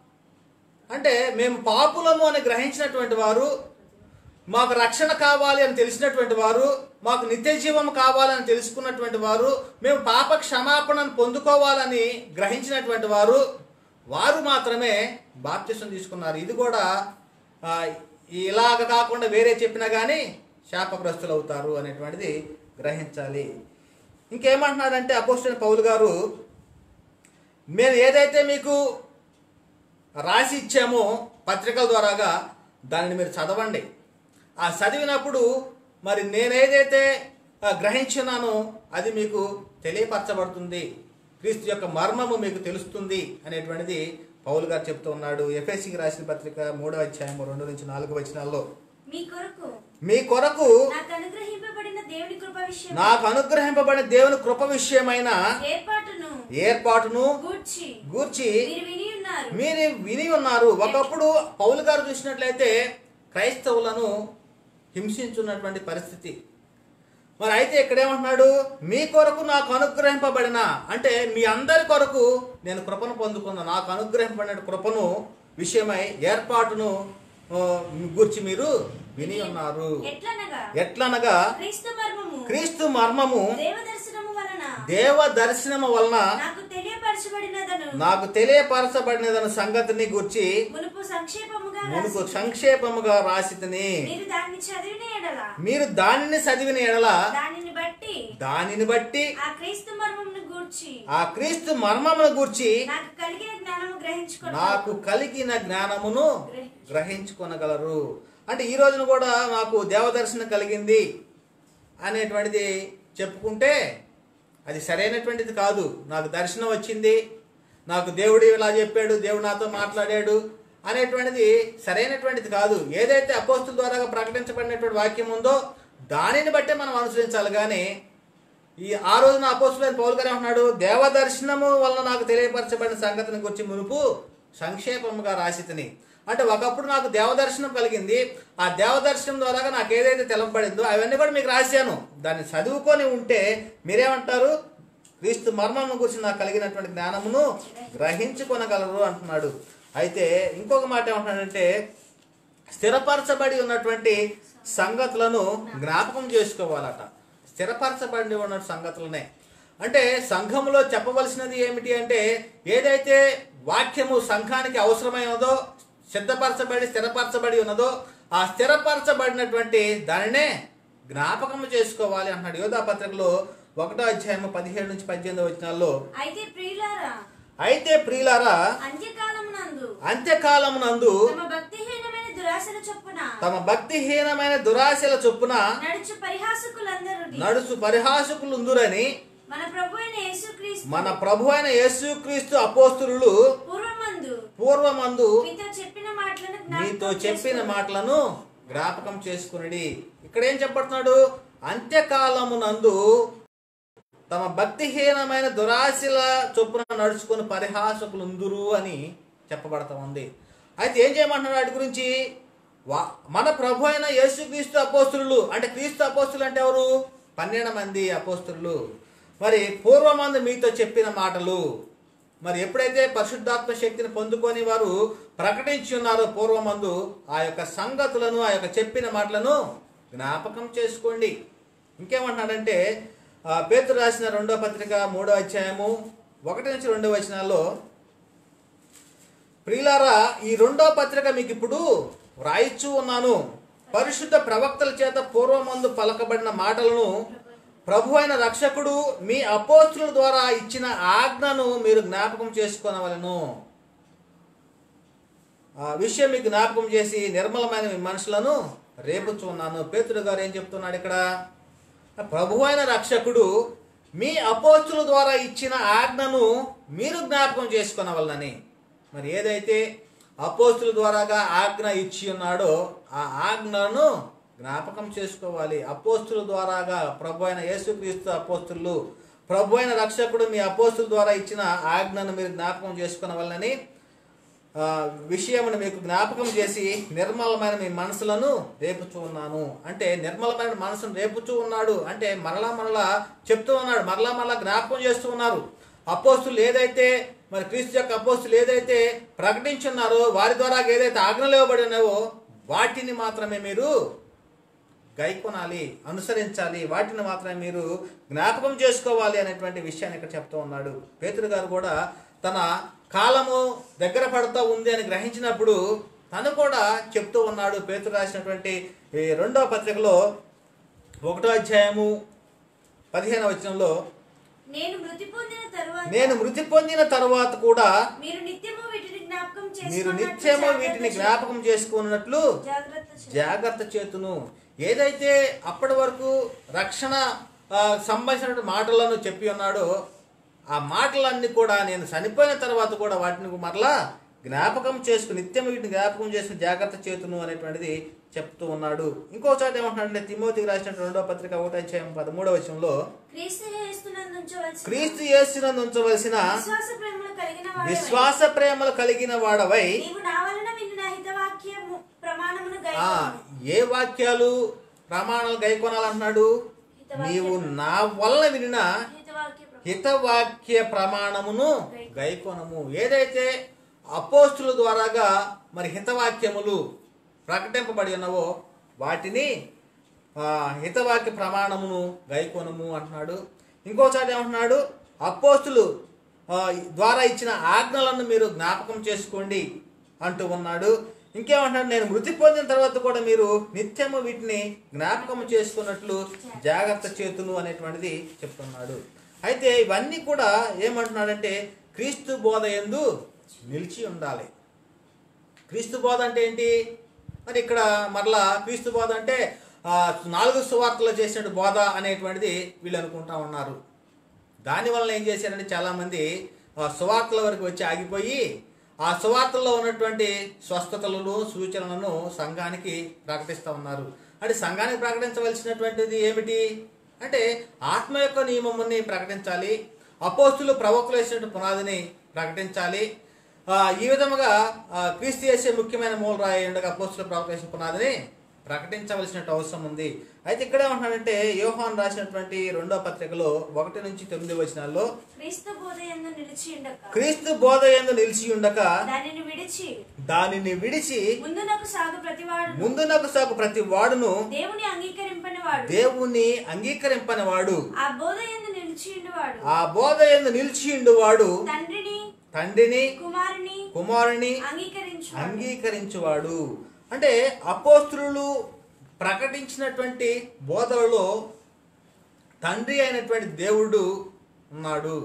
అంటే మేము పాపులము అని గ్రహించినటువంటి వారు మాకు రక్షణ కావాలి అని తెలిసినటువంటి వారు మాకు నిత్య జీవం కావాలని తెలుసుకున్నటువంటి వారు మేము పాప క్షమాపణను పొందుకోవాలని గ్రహించినటువంటి వారు వారు మాత్రమే బాప్తిసం తీసుకున్నారు ఇది కూడా ఆ, ఇలాగ కాకుండా వేరే చెప్పినా కానీ శాపగ్రస్తులు అవుతారు అనేటువంటిది గ్రహించాలి ఇంకేమంటున్నాడంటే అపోస్టల్ పౌలు గారు మేము ఏదైతే మీకు రాసి ఇచ్చామో పత్రికల ద్వారాగా దానిని మీరు చదవండి ఆ చదివినప్పుడు మరి నేనేదైతే ఆ, గ్రహించున్నానో అది మీకు తెలియపరచబడుతుంది క్రీస్తు యొక్క మర్మము మీకు తెలుస్తుంది అనేటువంటిది పౌలు గారు చెప్తూ ఉన్నాడు ఎఫ్ఎస్సికి రాసిన పత్రిక మూడవ అధ్యాయం రెండు నుంచి నాలుగు వచనాల్లో మీ కొరకు మీ కొరకు నాకు అనుగ్రహింపబడిన దేవుని కృప విషయం నాకు అనుగ్రహింపబడిన దేవుని కృప విషయమైన ఏర్పాటును ఏర్పాటును గూర్చి గూర్చి మీరు విని ఉన్నారు మీరు విని ఉన్నారు ఒకప్పుడు పౌలు గారు చూసినట్లయితే క్రైస్తవులను హింసించున్నటువంటి పరిస్థితి మరి అయితే ఇక్కడ ఏమంటున్నాడు మీ కొరకు నాకు అనుగ్రహింపబడిన అంటే మీ అందరి కొరకు నేను కృపను పొందుకున్న నాకు అనుగ్రహింపబడిన కృపను విషయమై ఏర్పాటును ఆ, గురించి మీరు విని ఉన్నారు ఎట్లనగా ఎట్లనగా క్రీస్తు మర్మము క్రీస్తు మర్మము దేవ దర్శనము వలన దేవ దర్శనము వలన నాకు తెలియపరచబడినదను నాకు తెలియపరచబడినదన్న సంగతిని గురించి మునుపు సంక్షేపముగా మునుపు రాసి, సంక్షేపముగా రాసితిని మీరు దాన్ని చదివిన ఎడల మీరు దానిని చదివిన ఎడల దానిని బట్టి దానిని బట్టి ఆ క్రీస్తు మర్మమును గూర్చి ఆ క్రీస్తు మర్మమును గూర్చి నాకు కలిగిన జ్ఞానము గ్రహించుకున్నాను నాకు కలిగిన జ్ఞానమును గ్రహించుకొనగలరు అంటే ఈ రోజున కూడా నాకు దేవదర్శనం కలిగింది అనేటువంటిది చెప్పుకుంటే అది సరైనటువంటిది కాదు నాకు దర్శనం వచ్చింది నాకు దేవుడు ఇలా చెప్పాడు దేవుడు నాతో మాట్లాడాడు అనేటువంటిది సరైనటువంటిది కాదు ఏదైతే అపోస్తుల ద్వారా ప్రకటించబడినటువంటి వాక్యం ఉందో దానిని బట్టే మనం అనుసరించాలి కానీ ఈ ఆ రోజున అపోస్తులైన పౌలు గారు ఏమంటున్నాడు దేవదర్శనము వలన నాకు తెలియపరచబడిన సంగతిని గురించి మునుపు సంక్షేపముగా రాసితిని అంటే ఒకప్పుడు నాకు దేవదర్శనం కలిగింది ఆ దేవదర్శనం ద్వారా నాకు ఏదైతే తెలపబడిందో అవన్నీ కూడా మీకు రాశాను దాన్ని చదువుకొని ఉంటే మీరేమంటారు క్రీస్తు మర్మము గురించి నాకు కలిగినటువంటి జ్ఞానమును గ్రహించుకొనగలరు అంటున్నాడు అయితే ఇంకొక మాట ఏమంటున్నాడంటే స్థిరపరచబడి ఉన్నటువంటి సంగతులను జ్ఞాపకం చేసుకోవాలట స్థిరపరచబడి ఉన్న సంగతులనే అంటే సంఘములో చెప్పవలసినది ఏమిటి అంటే ఏదైతే వాక్యము సంఘానికి అవసరమైనదో సిద్ధపరచబడి స్థిరపరచబడి ఉన్నదో ఆ స్థిరపరచబడినటువంటి దానినే జ్ఞాపకము చేసుకోవాలి అంటున్నాడు యోధా పత్రికలో ఒకటో అధ్యాయము పదిహేడు నుంచి పద్దెనిమిది వచనాల్లో అయితే ప్రియులారా అయితే ప్రియులారా అంత్యకాలమునందు అంత్యకాలమునందు తమ భక్తిహీనమైన దురాశల చొప్పున తమ భక్తిహీనమైన దురాశల చొప్పున నడుచు పరిహాసకులందరూ నడుచు పరిహాసకులుందురని మన ప్రభు అయిన యేసుక్రీస్తు మన ప్రభు అయిన యేసుక్రీస్తు అపోస్తులు పూర్వమందు పూర్వమందు మీతో చెప్పిన మాటలను మీతో జ్ఞాపకం చెప్పిన చేసుకోండి. మాటలను జ్ఞాపకం చేసుకునడి ఇక్కడ ఏం చెప్పబడుతున్నాడు అంత్యకాలమునందు తమ భక్తిహీనమైన దురాశల చొప్పున నడుచుకుని పరిహాసకులుందురు అని చెప్పబడతా ఉంది అయితే ఏం చేయమంటున్నాడు వాటి గురించి వా- మన ప్రభు అయిన యేసుక్రీస్తు అపోస్తులు అంటే క్రీస్తు అపోస్తులు అంటే ఎవరు పన్నెండు మంది అపోస్తులు మరి పూర్వమందు మీతో చెప్పిన మాటలు మరి ఎప్పుడైతే పరిశుద్ధాత్మ శక్తిని పొందుకొని వారు ప్రకటించి ఉన్నారో పూర్వమందు ఆ యొక్క సంగతులను ఆ యొక్క చెప్పిన మాటలను జ్ఞాపకం చేసుకోండి ఇంకేమంటున్నాడంటే ఆ, పేతురు రాసిన రెండో పత్రిక మూడో అధ్యాయము ఒకటి నుంచి రెండో వచనాల్లో ప్రియులారా ఈ రెండో పత్రిక మీకు ఇప్పుడు వ్రాయిచ్చు ఉన్నాను పరిశుద్ధ ప్రవక్తల చేత పూర్వమందు పలకబడిన మాటలను ప్రభు అయిన రక్షకుడు మీ అపోస్తుల ద్వారా ఇచ్చిన ఆజ్ఞను మీరు జ్ఞాపకం చేసుకోనవలను ఆ విషయం మీకు జ్ఞాపకం చేసి నిర్మలమైన మీ మనుషులను రేపుచు ఉన్నాను పేతుడు గారు ఏం చెప్తున్నాడు ఇక్కడ ప్రభు అయిన రక్షకుడు మీ అపోస్తుల ద్వారా ఇచ్చిన ఆజ్ఞను మీరు జ్ఞాపకం చేసుకునవలనని మరి ఏదైతే అపోస్తుల ద్వారాగా ఆజ్ఞ ఇచ్చి ఉన్నాడో ఆ ఆజ్ఞను జ్ఞాపకం చేసుకోవాలి అపోస్తుల ద్వారాగా ప్రభు అయిన యేసుక్రీస్తు అపోస్తులు ప్రభు అయిన రక్షకుడు మీ అపోస్తుల ద్వారా ఇచ్చిన ఆజ్ఞను మీరు జ్ఞాపకం చేసుకునవలనని ఆ, విషయమును మీకు జ్ఞాపకం చేసి నిర్మలమైన మీ మనసులను రేపుచూ ఉన్నాను అంటే నిర్మలమైన మనసును రేపుచూ ఉన్నాడు అంటే మరలా మరలా చెప్తూ ఉన్నాడు మరలా మరలా జ్ఞాపకం చేస్తూ ఉన్నారు అపోస్తులు ఏదైతే మరి క్రీస్తు యొక్క అపోస్తులు ఏదైతే ప్రకటించున్నారో వారి ద్వారా ఏదైతే ఆజ్ఞలు ఇవ్వబడి ఉన్నావో వాటిని మాత్రమే మీరు గైకొనాలి అనుసరించాలి వాటిని మాత్రమే మీరు జ్ఞాపకం చేసుకోవాలి అనేటువంటి విషయాన్ని ఇక్కడ చెప్తూ ఉన్నాడు పేతురు గారు కూడా తన కాలము దగ్గర పడుతూ ఉంది అని గ్రహించినప్పుడు తను కూడా చెప్తూ ఉన్నాడు పేతురు రాసినటువంటి ఈ రెండో పత్రికలో ఒకటో అధ్యాయము పదిహేను వచనంలో నేను మృతి పొందిన తరువాత నేను మృతి పొందిన తరువాత కూడా మీరు నిత్యము వీటిని జ్ఞాపకం మీరు చేసుకున్నట్లు నిత్యము జాగ్రత్త వీటిని చే- జ్ఞాపకం చేసుకున్నట్లు జాగ్రత్త చే- జాగ్రత్త చేతును ఏదైతే అప్పటి వరకు రక్షణ ఆ, సంబంధించిన మాటలను చెప్పి ఉన్నాడో ఆ మాటలన్నీ కూడా నేను చనిపోయిన తర్వాత కూడా వాటిని మరలా జ్ఞాపకం చేసుకుని నిత్యం వీటిని జ్ఞాపకం చేసుకుని జాగ్రత్త చేతును అనేటువంటిది చెప్తూ ఉన్నాడు ఇంకో చోట ఏమంటున్నాడంటే తిమోతికి రాసిన రెండో పత్రిక ఒకటో అధ్యాయం పదమూడవ విషయంలో క్రీస్తు యేసునందు ఉంచవలసిన క్రీస్తు యేసునందు ఉంచవలసిన విశ్వాస ప్రేమలు కలిగిన వాడవై, విశ్వాస ప్రేమలు కలిగిన వాడవై నీవు నా వలన విన్న హితవాక్యము ప్రమాణమును ఆ, ఏ వాక్యాలు ప్రమాణాలు గైకొనాలంటున్నాడు నీవు నా వల్ల వినిన హితవాక్య ప్రభు. హితవాక్య ప్రమాణమును గైకొనము ఏదైతే అపోస్తుల ద్వారాగా మరి హితవాక్యములు ప్రకటింపబడి ఉన్నవో వాటిని ఆ, హితవాక్య ప్రమాణమును గైకొనము అంటున్నాడు ఇంకోసారి ఏమంటున్నాడు అపోస్తులు ఆ, ద్వారా ఇచ్చిన ఆజ్ఞలను మీరు జ్ఞాపకం చేసుకోండి అంటూ ఉన్నాడు ఇంకేమంటున్నాడు నేను మృతి పొందిన తర్వాత కూడా మీరు నిత్యము వీటిని జ్ఞాపకం చేసుకున్నట్లు జాగ్రత్త చేతును అనేటువంటిది చెప్తున్నాడు అయితే ఇవన్నీ కూడా ఏమంటున్నాడంటే క్రీస్తు బోధ ఎందు నిలిచి ఉండాలి క్రీస్తు బోధ అంటే ఏంటి మరి ఇక్కడ మరలా క్రీస్తు బోధ అంటే ఆ, నాలుగు సువార్తలు చేసిన బోధ అనేటువంటిది వీళ్ళు అనుకుంటా ఉన్నారు దానివల్ల ఏం చేశారంటే చాలామంది ఆ సువార్తల వరకు వచ్చి ఆగిపోయి ఆ సువార్తల్లో ఉన్నటువంటి స్వస్థతలను సూచనలను సంఘానికి ప్రకటిస్తూ ఉన్నారు అంటే సంఘానికి ప్రకటించవలసినటువంటిది ఏమిటి అంటే ఆత్మ యొక్క నియమముని ప్రకటించాలి అపోస్తులు ప్రవక్తలు వేసినటువంటి పునాదిని ప్రకటించాలి ఆ, ఈ విధముగా ఆ, క్రీస్తు చేసే ముఖ్యమైన మూలరాయి ఉండగా అపోస్తుల ప్రవక్త వేసిన పునాదిని ప్రకటించవలసిన అవసరం ఉంది అయితే ఇక్కడ ఏమంటున్నాడంటే యోహాన్ రాసినటువంటి రెండో పత్రికలో ఒకటి నుంచి తొమ్మిది వచనాల్లో క్రీస్తు బోధ యందు నిలిచి ఉండక క్రీస్తు బోధ ఎందు నిలిచి ఉండక దానిని విడిచి దానిని విడిచి ముందునకు సాగు ప్రతివాడు ముందునకు సాగు ప్రతి వాడును దేవుని అంగీకరింపని వాడు దేవుణ్ణి అంగీకరింపని వాడు ఆ బోధ యందు నిలిచి ఉండేవాడు ఆ బోధ ఎందు నిలిచి వాడు తండ్రిని తండ్రిని కుమారుని కుమారుని అంగీకరించు అంగీకరించువాడు అంటే అపోస్తులు ప్రకటించినటువంటి బోధలలో తండ్రి అయినటువంటి దేవుడు ఉన్నాడు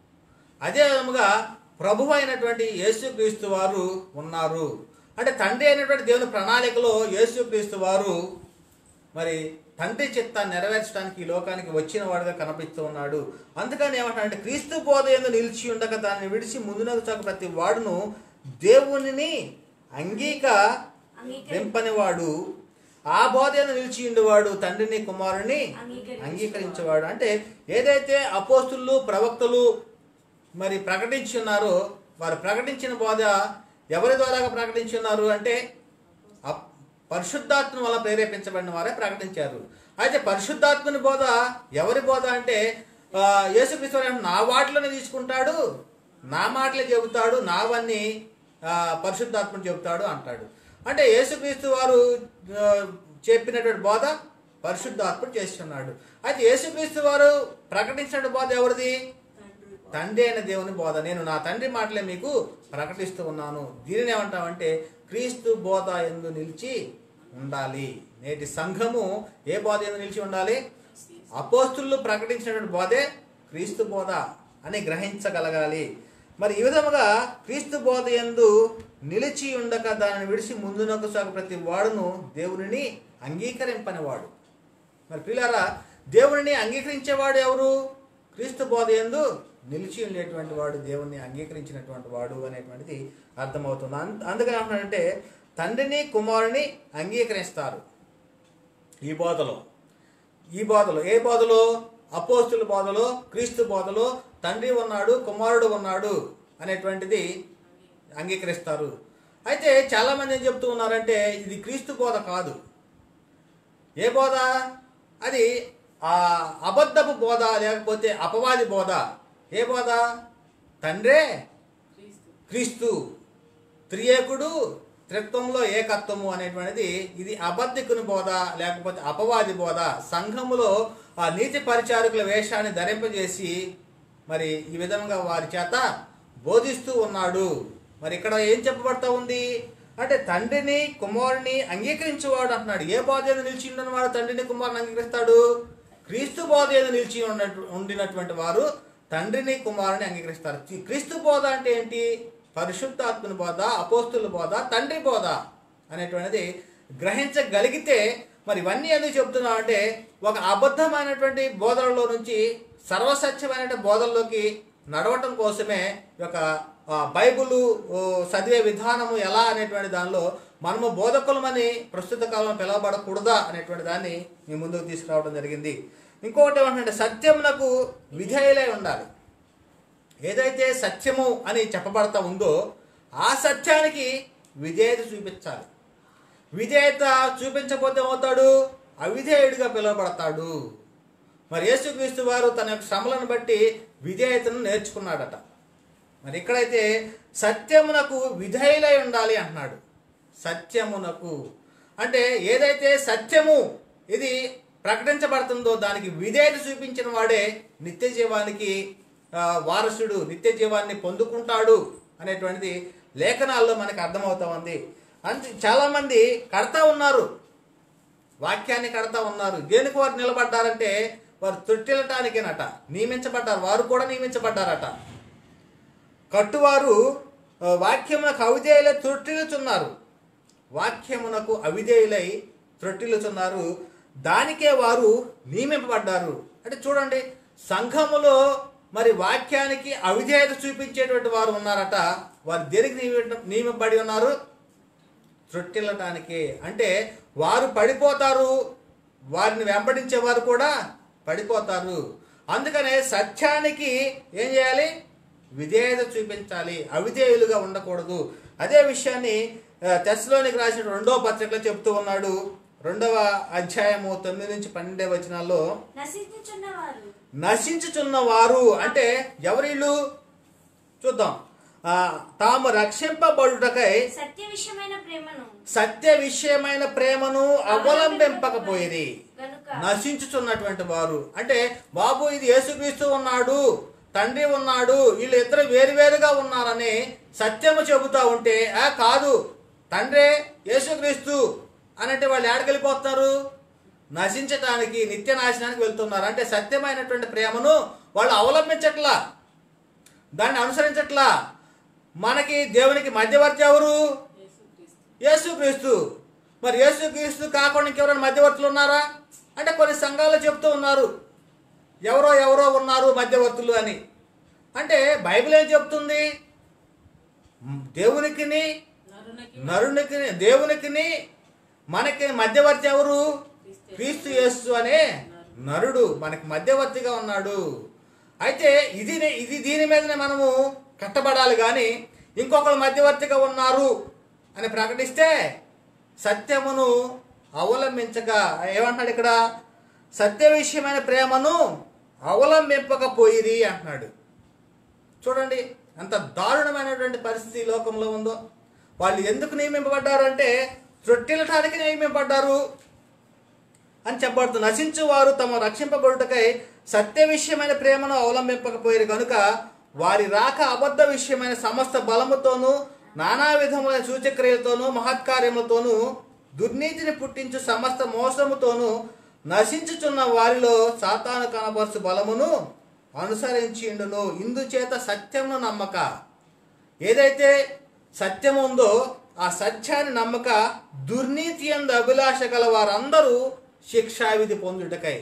అదే విధముగా ప్రభు అయినటువంటి యేసుక్రీస్తు వారు ఉన్నారు అంటే తండ్రి అయినటువంటి దేవుని ప్రణాళికలో యేసుక్రీస్తు వారు మరి తండ్రి చిత్తాన్ని నెరవేర్చడానికి ఈ లోకానికి వచ్చిన వాడుగా కనిపిస్తూ ఉన్నాడు అందుకని ఏమంటాడంటే క్రీస్తు బోధ ఎందు నిలిచి ఉండక దాన్ని విడిచి ముందునకు చాకు ప్రతి వాడును దేవునిని అంగీక అంగీకరి వెంపనివాడు ఆ బోధ ఎందు నిలిచి ఉండేవాడు తండ్రిని కుమారుని అంగీకరించేవాడు. అంగీకరించేవాడు అంటే ఏదైతే అపోస్తులు ప్రవక్తలు మరి ప్రకటించి ఉన్నారో వారు ప్రకటించిన బోధ ఎవరి ద్వారా ప్రకటించి ఉన్నారు అంటే అప్- పరిశుద్ధాత్మ వల్ల ప్రేరేపించబడిన వారే ప్రకటించారు అయితే పరిశుద్ధాత్మని బోధ ఎవరి బోధ అంటే ఆ, యేసుక్రీస్తు వారు ఏమంటున్నారు, నా వాటిలోనే తీసుకుంటాడు నా మాటలే చెబుతాడు నావన్నీ ఆ, పరిశుద్ధాత్మని చెబుతాడు అంటాడు అంటే యేసుక్రీస్తు వారు ఆ, చెప్పినటువంటి బోధ పరిశుద్ధాత్ముడు చేస్తున్నాడు అయితే యేసుక్రీస్తు వారు ప్రకటించిన బోధ ఎవరిది తండ్రి అయిన దేవుని బోధ నేను నా తండ్రి మాటలే మీకు ప్రకటిస్తూ ఉన్నాను దీనిని ఏమంటామంటే క్రీస్తు బోధ ఎందు నిలిచి ఉండాలి నేటి సంఘము ఏ బోధ ఎందు నిలిచి ఉండాలి అపోస్తులు ప్రకటించినటువంటి బోధే క్రీస్తు బోధ అని గ్రహించగలగాలి మరి ఈ విధముగా క్రీస్తు బోధ ఎందు నిలిచి ఉండక దానిని విడిచి ముందునకు సాగు ప్రతి వాడును దేవునిని అంగీకరింపనివాడు మరి పిల్లారా దేవుడిని అంగీకరించేవాడు ఎవరు క్రీస్తు బోధ ఎందు నిలిచి ఉండేటువంటి వాడు దేవుణ్ణి అంగీకరించినటువంటి వాడు అనేటువంటిది అర్థమవుతుంది అంద- అందుకని ఏమంటాడంటే తండ్రిని కుమారుని అంగీకరిస్తారు ఈ బోధలో ఈ బోధలో ఏ బోధలో అపోస్తుల బోధలో క్రీస్తు బోధలో తండ్రి ఉన్నాడు కుమారుడు ఉన్నాడు అనేటువంటిది అంగీకరిస్తారు అయితే చాలామంది ఏం చెప్తూ ఉన్నారంటే ఇది క్రీస్తు బోధ కాదు ఏ బోధ అది ఆ అబద్ధపు బోధ లేకపోతే అపవాది బోధ ఏ బోధ తండ్రే క్రీస్తు త్రియేకుడు త్రిత్వంలో ఏకత్వము అనేటువంటిది ఇది అబద్ధికుని బోధ లేకపోతే అపవాది బోధ సంఘములో ఆ నీతి పరిచారకుల వేషాన్ని ధరింపజేసి మరి ఈ విధంగా వారి చేత బోధిస్తూ ఉన్నాడు మరి ఇక్కడ ఏం చెప్పబడతా ఉంది అంటే తండ్రిని కుమారుని అంగీకరించేవాడు అంటున్నాడు ఏ బోధ ఏదో నిలిచి ఉన్న వాడు తండ్రిని కుమారుని అంగీకరిస్తాడు క్రీస్తు బోధ ఏదో నిలిచి ఉన్నట్టు ఉండినటువంటి వారు తండ్రిని కుమారుని అంగీకరిస్తారు ఈ క్రీస్తు బోధ అంటే ఏంటి పరిశుద్ధాత్మని బోధ అపోస్తుల బోధ తండ్రి బోధ అనేటువంటిది గ్రహించగలిగితే మరి ఇవన్నీ ఎందుకు చెప్తున్నా అంటే ఒక అబద్ధమైనటువంటి బోధనలో నుంచి సర్వసత్యమైన బోధనలోకి నడవటం కోసమే ఈ యొక్క ఆ, బైబిలు ఓ, చదివే విధానము ఎలా అనేటువంటి దానిలో మనము బోధకులమని ప్రస్తుత కాలంలో పిలవబడకూడదా అనేటువంటి దాన్ని మీ ముందుకు తీసుకురావడం జరిగింది ఇంకొకటి ఏమంటే సత్యమునకు విధేయులై ఉండాలి ఏదైతే సత్యము అని చెప్పబడతా ఉందో ఆ సత్యానికి విధేయత చూపించాలి విధేయత చూపించకపోతే ఏమవుతాడు అవిధేయుడిగా పిలువబడతాడు మరి యేసుక్రీస్తు వారు తన యొక్క శ్రమలను బట్టి విధేయతను నేర్చుకున్నాడట మరి ఇక్కడైతే సత్యమునకు విధేయులై ఉండాలి అంటున్నాడు సత్యమునకు అంటే ఏదైతే సత్యము ఇది ప్రకటించబడుతుందో దానికి విధేయత చూపించిన వాడే నిత్య జీవానికి ఆ, వారసుడు నిత్య జీవాన్ని పొందుకుంటాడు అనేటువంటిది లేఖనాల్లో మనకు అర్థమవుతా ఉంది అంతే చాలామంది కడతా ఉన్నారు వాక్యాన్ని కడతా ఉన్నారు దేనికి వారు నిలబడ్డారంటే వారు తొట్టిల్లటానికేనట నియమించబడ్డారు వారు కూడా నియమించబడ్డారట కట్టువారు ఆ, వాక్యమునకు అవిధేయులై త్రొట్టిల్లుచున్నారు వాక్యమునకు అవిధేయులై త్రొట్టిల్లుచున్నారు దానికే వారు నియమింపబడ్డారు అంటే చూడండి సంఘములో మరి వాక్యానికి అవిధేయత చూపించేటువంటి వారు ఉన్నారట వారు దేనికి నియమి నియమింపబడి ఉన్నారు త్రొట్టిల్లటానికి అంటే వారు పడిపోతారు వారిని వెంబడించేవారు కూడా పడిపోతారు అందుకనే సత్యానికి ఏం చేయాలి విధేయత చూపించాలి అవిధేయులుగా ఉండకూడదు అదే విషయాన్ని తెస్లోనికి రాసిన రెండవ పత్రికలో చెప్తూ ఉన్నాడు రెండవ అధ్యాయము తొమ్మిది నుంచి పన్నెండే వచనాల్లో నశించుచున్నవారు నశించుచున్న వారు అంటే ఎవరిళ్ళు చూద్దాం ఆ, తాము రక్షింపబడుటకై సత్య విషయమైన ప్రేమను సత్య విషయమైన ప్రేమను అవలంబింపకపోయిరి గనుక నశించుచున్నటువంటి వారు అంటే బాబు ఇది యేసుక్రీస్తు ఉన్నాడు తండ్రి ఉన్నాడు వీళ్ళు ఇద్దరు వేరువేరుగా ఉన్నారని సత్యము చెబుతా ఉంటే ఆ కాదు తండ్రే యేసుక్రీస్తు అనంటే వాళ్ళు ఏడకెళ్ళిపోతున్నారు నశించటానికి నిత్య నాశనానికి వెళ్తున్నారు అంటే సత్యమైనటువంటి ప్రేమను వాళ్ళు అవలంబించట్లా దాన్ని అనుసరించట్లా మనకి దేవునికి మధ్యవర్తి ఎవరు యేసుక్రీస్తు మరి యేసుక్రీస్తు కాకుండా ఇంకెవరైనా మధ్యవర్తులు ఉన్నారా అంటే కొన్ని సంఘాలు చెప్తూ ఉన్నారు ఎవరో ఎవరో ఉన్నారు మధ్యవర్తులు అని అంటే బైబిల్ ఏం చెప్తుంది దేవునికిని నరునికి దేవునికిని మనకి మధ్యవర్తి ఎవరు క్రీస్తు యేసు అనే నరుడు మనకి మధ్యవర్తిగా ఉన్నాడు అయితే ఇది ఇది దీని మీదనే మనము కట్టబడాలి కానీ ఇంకొకరు మధ్యవర్తిగా ఉన్నారు అని ప్రకటిస్తే సత్యమును అవలంబించక ఏమంటున్నాడు ఇక్కడ సత్య విషయమైన ప్రేమను అవలంబింపకపోయిరి అంటున్నాడు చూడండి ఎంత దారుణమైనటువంటి పరిస్థితి ఈ లోకంలో ఉందో వాళ్ళు ఎందుకు నియమింపబడ్డారు అంటే త్రొట్టిల్లటానికి నియమింపబడ్డారు అని చెప్పబడుతుంది నశించు వారు తమ రక్షింపబడుటకై సత్య విషయమైన ప్రేమను అవలంబింపకపోయారు కనుక వారి రాక అబద్ధ విషయమైన సమస్త బలముతోనూ నానా విధముల సూచక్రియలతోనూ మహత్కార్యములతోనూ దుర్నీతిని పుట్టించు సమస్త మోసముతోనూ నశించుచున్న వారిలో సాతాను కనబరుచు బలమును అనుసరించిండును ఇందుచేత సత్యమును నమ్మక ఏదైతే సత్యం ఉందో ఆ సత్యాన్ని నమ్మక దుర్నీతి ఎందు అభిలాష గల వారందరూ శిక్షావిధి పొందుటకై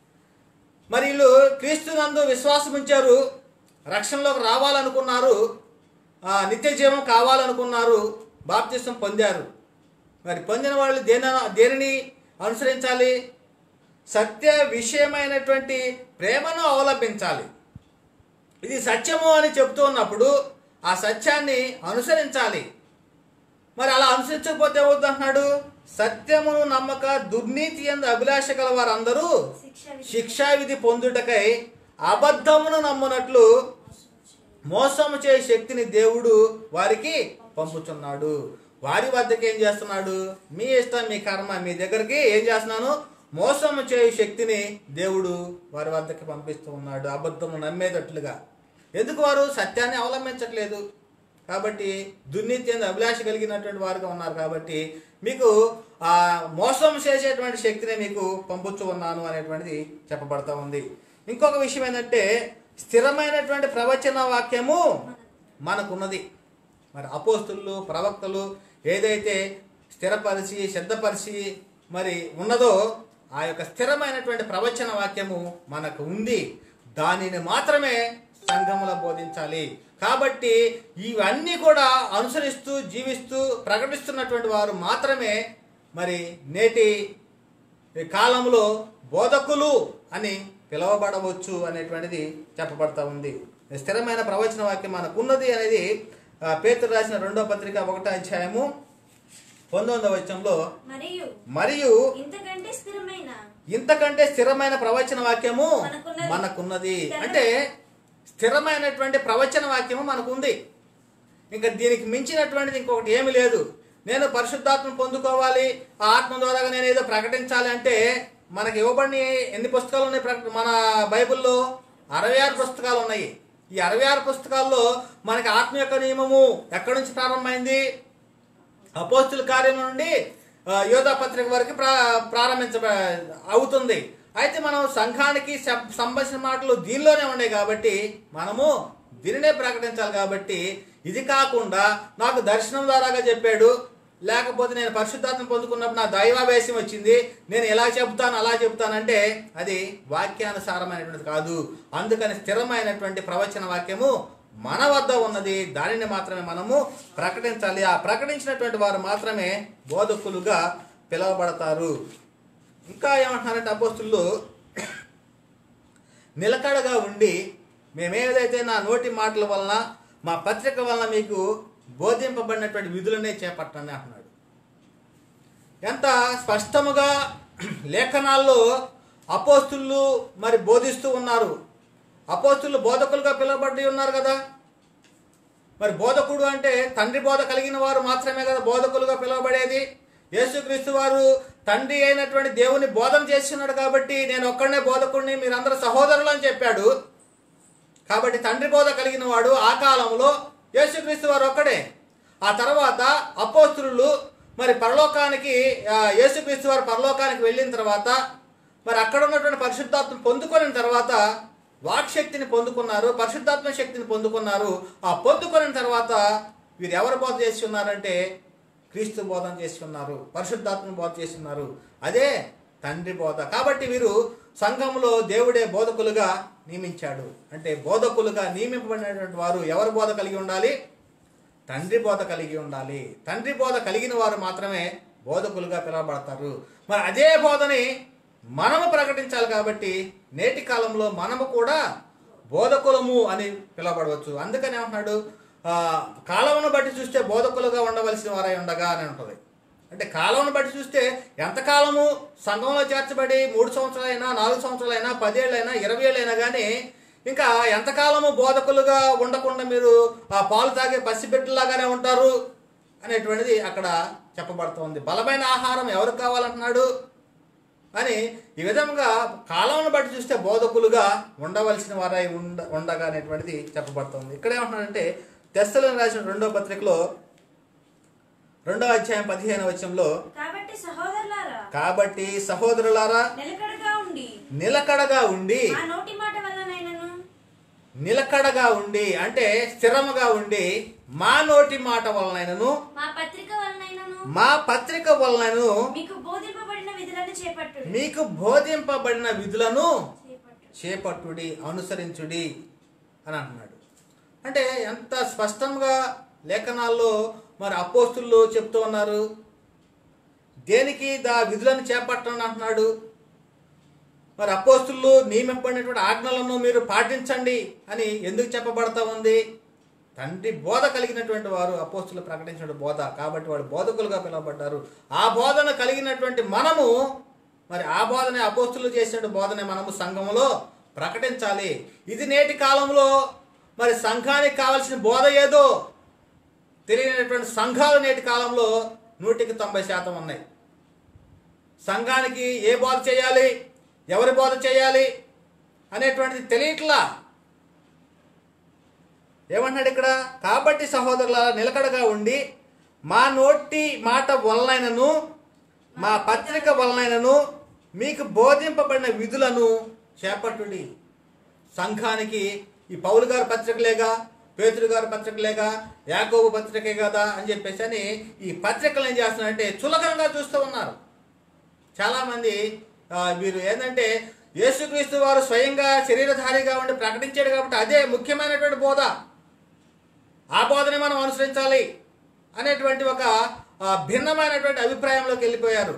మరి వీళ్ళు క్రీస్తునందు విశ్వాసం ఉంచారు రక్షణలోకి రావాలనుకున్నారు ఆ, నిత్య జీవం కావాలనుకున్నారు బాప్తిసం పొందారు మరి పొందిన వాళ్ళు దేని దేనిని అనుసరించాలి సత్య విషయమైనటువంటి ప్రేమను అవలంబించాలి ఇది సత్యము అని చెప్తూ ఉన్నప్పుడు ఆ సత్యాన్ని అనుసరించాలి మరి అలా అనుసరించకపోతే ఏమవుతుంది అంటున్నాడు సత్యమును నమ్మక దుర్నీతి ఎందు అభిలాష గల వారందరూ శిక్ష విధి శిక్షా విధి పొందుటకై అబద్ధమును నమ్మునట్లు మోసము చే శక్తిని దేవుడు వారికి పంపుతున్నాడు వారి వద్దకు ఏం చేస్తున్నాడు మీ ఇష్టం మీ కర్మ మీ దగ్గరికి ఏం చేస్తున్నాను మోసము చేయు శక్తిని దేవుడు వారి వద్దకి పంపిస్తూ ఉన్నాడు అబద్ధము నమ్మేటట్లుగా ఎందుకు వారు సత్యాన్ని అవలంబించట్లేదు కాబట్టి దుర్నీతి ఎందు అభిలాష కలిగినటువంటి వారుగా ఉన్నారు కాబట్టి మీకు ఆ మోసం చేసేటువంటి శక్తిని మీకు పంపుతూ ఉన్నాను అనేటువంటిది చెప్పబడతా ఉంది ఇంకొక విషయం ఏంటంటే స్థిరమైనటువంటి ప్రవచన వాక్యము మనకున్నది మరి అపోస్తులు ప్రవక్తలు ఏదైతే స్థిరపరిచి సిద్ధపరిచి మరి ఉన్నదో ఆ యొక్క స్థిరమైనటువంటి ప్రవచన వాక్యము మనకు ఉంది దానిని మాత్రమే సంఘములో బోధించాలి కాబట్టి ఇవన్నీ కూడా అనుసరిస్తూ జీవిస్తూ ప్రకటిస్తున్నటువంటి వారు మాత్రమే మరి నేటి ఈ కాలంలో బోధకులు అని పిలువబడవచ్చు అనేటువంటిది చెప్పబడతా ఉంది స్థిరమైన ప్రవచన వాక్యం మనకున్నది అనేది ఆ, పేతురు రాసిన రెండో పత్రిక ఒకటో అధ్యాయము పంతొమ్మిదవ వచనంలో మరియు మరియు ఇంతకంటే స్థిరమైన ఇంతకంటే స్థిరమైన ప్రవచన వాక్యము మనకున్నది. మనకున్నది అంటే స్థిరమైనటువంటి ప్రవచన వాక్యము మనకుంది ఇంకా దీనికి మించినటువంటిది ఇంకొకటి ఏమీ లేదు నేను పరిశుద్ధాత్మ పొందుకోవాలి ఆ ఆత్మ ద్వారా నేను ఏదో ప్రకటించాలి అంటే మనకి ఇవ్వబడిన ఎన్ని పుస్తకాలు ఉన్నాయి ప్రకట- మన బైబిల్లో అరవై ఆరు పుస్తకాలు ఉన్నాయి ఈ అరవై ఆరు పుస్తకాల్లో మనకి ఆత్మ యొక్క నియమము ఎక్కడి నుంచి ప్రారంభమైంది అపోస్తుల కార్యం నుండి ఆ, యోధా పత్రిక వరకు ప్రా ప్రారంభించ అవుతుంది అయితే మనం సంఘానికి సం- సంబంధించిన మాటలు దీనిలోనే ఉన్నాయి కాబట్టి మనము దీనినే ప్రకటించాలి కాబట్టి ఇది కాకుండా నాకు దర్శనం ద్వారాగా చెప్పాడు లేకపోతే నేను పరిశుద్ధాత్మ పొందుకున్నప్పుడు నా దైవావేశం వచ్చింది నేను ఎలా చెబుతాను అలా చెబుతానంటే అది వాక్యానుసారమైనటువంటిది కాదు అందుకని స్థిరమైనటువంటి ప్రవచన వాక్యము మన వద్ద ఉన్నది దానిని మాత్రమే మనము ప్రకటించాలి ఆ ప్రకటించినటువంటి వారు మాత్రమే బోధకులుగా పిలువబడతారు ఇంకా ఏమంటున్నారంటే అపోస్తులు నిలకడగా ఉండి మేమేదైతే నా నోటి మాటల వలన మా పత్రిక వలన మీకు బోధింపబడినటువంటి విధులనే చేపట్టండి అంటున్నాడు ఎంత స్పష్టముగా లేఖనాల్లో అపోస్తులు మరి బోధిస్తూ ఉన్నారు అపోస్తులు బోధకులుగా పిలువబడి ఉన్నారు కదా మరి బోధకుడు అంటే తండ్రి బోధ కలిగిన వారు మాత్రమే కదా బోధకులుగా పిలువబడేది యేసుక్రీస్తు వారు తండ్రి అయినటువంటి దేవుని బోధన చేస్తున్నాడు కాబట్టి నేను ఒక్కడనే బోధకుడిని మీరందరూ సహోదరులు అని చెప్పాడు కాబట్టి తండ్రి బోధ కలిగిన వాడు ఆ కాలంలో యేసుక్రీస్తు వారు ఒక్కడే ఆ తర్వాత అపోస్తులు మరి పరలోకానికి ఆ, యేసుక్రీస్తు వారు పరలోకానికి వెళ్ళిన తర్వాత మరి అక్కడ ఉన్నటువంటి పరిశుద్ధాత్మ పొందుకొనిన తర్వాత వాక్శక్తిని పొందుకున్నారు పరిశుద్ధాత్మ శక్తిని పొందుకున్నారు ఆ పొందుకొనిన తర్వాత వీరు ఎవరు బోధ చేసి ఉన్నారంటే క్రీస్తు బోధన చేసి ఉన్నారు పరిశుద్ధాత్మ బోధ చేసి ఉన్నారు అదే తండ్రి బోధ కాబట్టి వీరు సంఘంలో దేవుడే బోధకులుగా నియమించాడు అంటే బోధకులుగా నియమింపబడినటువంటి వారు ఎవరు బోధ కలిగి ఉండాలి తండ్రి బోధ కలిగి ఉండాలి తండ్రి బోధ కలిగిన వారు మాత్రమే బోధకులుగా పిలువబడతారు మరి అదే బోధని మనము ప్రకటించాలి కాబట్టి నేటి కాలంలో మనము కూడా బోధకులము అని పిలువబడవచ్చు అందుకని ఏమంటున్నాడు ఆ, కాలమును బట్టి చూస్తే బోధకులుగా ఉండవలసిన వారై ఉండగా అని ఉంటుంది అంటే కాలమును బట్టి చూస్తే ఎంతకాలము సంఘంలో చేర్చబడి మూడు సంవత్సరాలైనా నాలుగు సంవత్సరాలైనా పదేళ్ళైనా ఇరవై ఏళ్ళైనా కానీ ఇంకా ఎంతకాలము బోధకులుగా ఉండకుండా మీరు ఆ పాలు తాగే పసిబిడ్డలాగానే ఉంటారు అనేటువంటిది అక్కడ చెప్పబడుతోంది బలమైన ఆహారం ఎవరికి కావాలంటున్నాడు అని ఈ విధంగా కాలంను బట్టి చూస్తే బోధకులుగా ఉండవలసిన వారై ఉండ ఉండగా అనేటువంటిది చెప్పబడుతుంది ఇక్కడ ఏమంటున్నాడంటే తెస్తలను రాసిన రెండో పత్రికలో రెండో అధ్యాయం పదిహేను వచనంలో కాబట్టి సహోదరులారా కాబట్టి సహోదరులారా నిలకడగా ఉండి నిలకడగా ఉండి ఆ నోటి మాట వల్లనైనను నిలకడగా ఉండి అంటే స్థిరముగా ఉండి మా నోటి మాట వలనైనను మా పత్రిక వలనైనను మా పత్రిక వలనను మీకు బోధింపబడిన విధులను చేపట్టుడి మీకు బోధింపబడిన విధులను చేపట్టుడి చేపట్టుడి అనుసరించుడి అని అంటున్నాడు అంటే ఎంత స్పష్టంగా లేఖనాల్లో మరి అపోస్తులు చెప్తూ ఉన్నారు దేనికి దా విధులను చేపట్టండి అంటున్నాడు మరి అపోస్తులు నియమింపబడినటువంటి ఆజ్ఞలను మీరు పాటించండి అని ఎందుకు చెప్పబడతా ఉంది తండ్రి బోధ కలిగినటువంటి వారు అపోస్తులు ప్రకటించిన బోధ కాబట్టి వాడు బోధకులుగా పిలువబడ్డారు ఆ బోధన కలిగినటువంటి మనము మరి ఆ బోధనే అపోస్తులు చేసిన బోధనే మనము సంఘములో ప్రకటించాలి ఇది నేటి కాలంలో మరి సంఘానికి కావలసిన బోధ ఏదో తెలియనటువంటి సంఘాలు నేటి కాలంలో నూటికి తొంభై శాతం ఉన్నాయి సంఘానికి ఏ బోధ చేయాలి ఎవరి బోధ చేయాలి అనేటువంటిది తెలియట్లా ఏమంటున్నాడు ఇక్కడ కాబట్టి సహోదరుల నిలకడగా ఉండి మా నోటి మాట వలనైనను మా పత్రిక వలనైనను మీకు బోధింపబడిన విధులను చేపట్టుడి సంఘానికి ఈ పౌలు గారి పత్రికలేగా పేతురు గారి పత్రికలేగా యాకోబు పత్రికే కదా అని చెప్పేసి అని ఈ పత్రికలు ఏం చేస్తున్నారంటే చులకనగా చూస్తూ ఉన్నారు చాలామంది ఆ, వీరు ఏంటంటే యేసుక్రీస్తు వారు స్వయంగా శరీరధారిగా ఉండి ప్రకటించాడు కాబట్టి అదే ముఖ్యమైనటువంటి బోధ ఆ బోధనే మనం అనుసరించాలి అనేటువంటి ఒక ఆ, భిన్నమైనటువంటి అభిప్రాయంలోకి వెళ్ళిపోయారు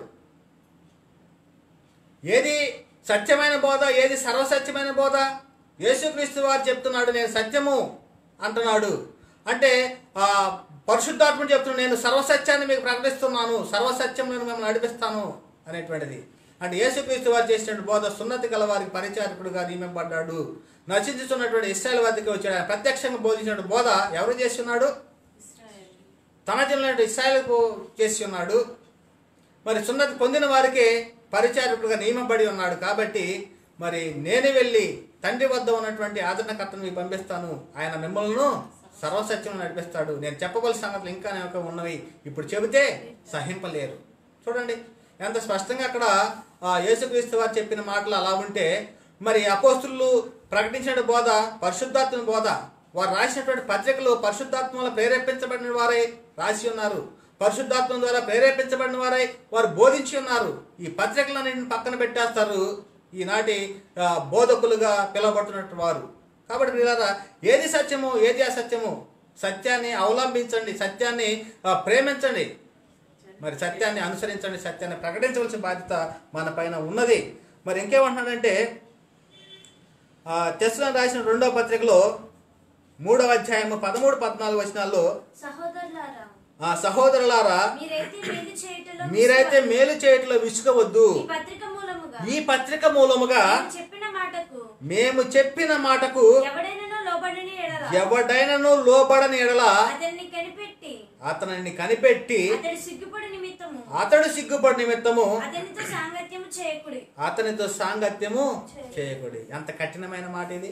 ఏది సత్యమైన బోధ ఏది సర్వసత్యమైన బోధ యేసుక్రీస్తు వారు చెప్తున్నాడు నేను సత్యము అంటున్నాడు అంటే ఆ పరిశుద్ధాత్మ చెప్తున్నాను నేను సర్వసత్యాన్ని మీకు ప్రకటిస్తున్నాను సర్వసత్యం నేను మిమ్మల్ని నడిపిస్తాను అనేటువంటిది అంటే యేసుక్రీస్తు వారు చేసినటువంటి బోధ సున్నతి గల వారికి పరిచారకుడుగా నియమింపడ్డాడు నశించుతున్నటువంటి ఇస్రాయల్ వద్దకు వచ్చాడు ఆయన ప్రత్యక్షంగా బోధించినటువంటి బోధ ఎవరు చేస్తున్నాడు తన జిల్లా ఇస్రాయల్కు చేసి ఉన్నాడు మరి సున్నతి పొందిన వారికి పరిచారకుడుగా నియమబడి ఉన్నాడు కాబట్టి మరి నేను వెళ్ళి తండ్రి వద్ద ఉన్నటువంటి ఆదరణకర్తను మీకు పంపిస్తాను ఆయన మిమ్మల్ని సర్వసత్యం నడిపిస్తాడు నేను చెప్పవలసిన సంగతులు ఇంకా నాకు ఉన్నవి ఇప్పుడు చెబితే సహింపలేరు చూడండి ఎంత స్పష్టంగా అక్కడ ఆ, యేసుక్రీస్తు వారు చెప్పిన మాటలు అలా ఉంటే మరి అపోస్తులు ప్రకటించిన బోధ పరిశుద్ధాత్మ బోధ వారు రాసినటువంటి పత్రికలు పరిశుద్ధాత్మ వల్ల ప్రేరేపించబడిన వారే రాసి ఉన్నారు పరిశుద్ధాత్మ ద్వారా ప్రేరేపించబడిన వారై వారు బోధించి ఉన్నారు ఈ పత్రికలను పక్కన పెట్టేస్తారు ఈనాటి ఆ, బోధకులుగా పిలువబడుతున్నట్టు వారు కాబట్టి వీళ్ళారా ఏది సత్యము ఏది అసత్యము సత్యాన్ని అవలంబించండి సత్యాన్ని ఆ, ప్రేమించండి మరి సత్యాన్ని అనుసరించండి సత్యాన్ని ప్రకటించవలసిన బాధ్యత మన పైన ఉన్నది మరి ఇంకేమంటున్నాడంటే తెస్సులను రాసిన రెండవ పత్రికలో మూడవ అధ్యాయము పదమూడు పద్నాలుగు వచనాల్లో సహోదరులారా ఆ సహోదరులారా మీరైతే మేలు చేయటంలో మీరైతే మేలు చేయటంలో విసుగవద్దు ఈ పత్రిక మూలముగా ఈ పత్రిక మూలముగా నేను చెప్పిన మాటకు మేము చెప్పిన మాటకు ఎవడైనానో లోబడని ఎడల ఎవడైనను లోబడని ఎడల అతన్ని కనిపెట్టి అతనిని కనిపెట్టి అతడి సిగ్గుపడి నిమిత్తము అతడు సిగ్గుపడి నిమిత్తము అతనితో సాంగత్యము చేయకుడి అతనితో సాంగత్యము చేయకుడి ఎంత కఠినమైన మాట ఇది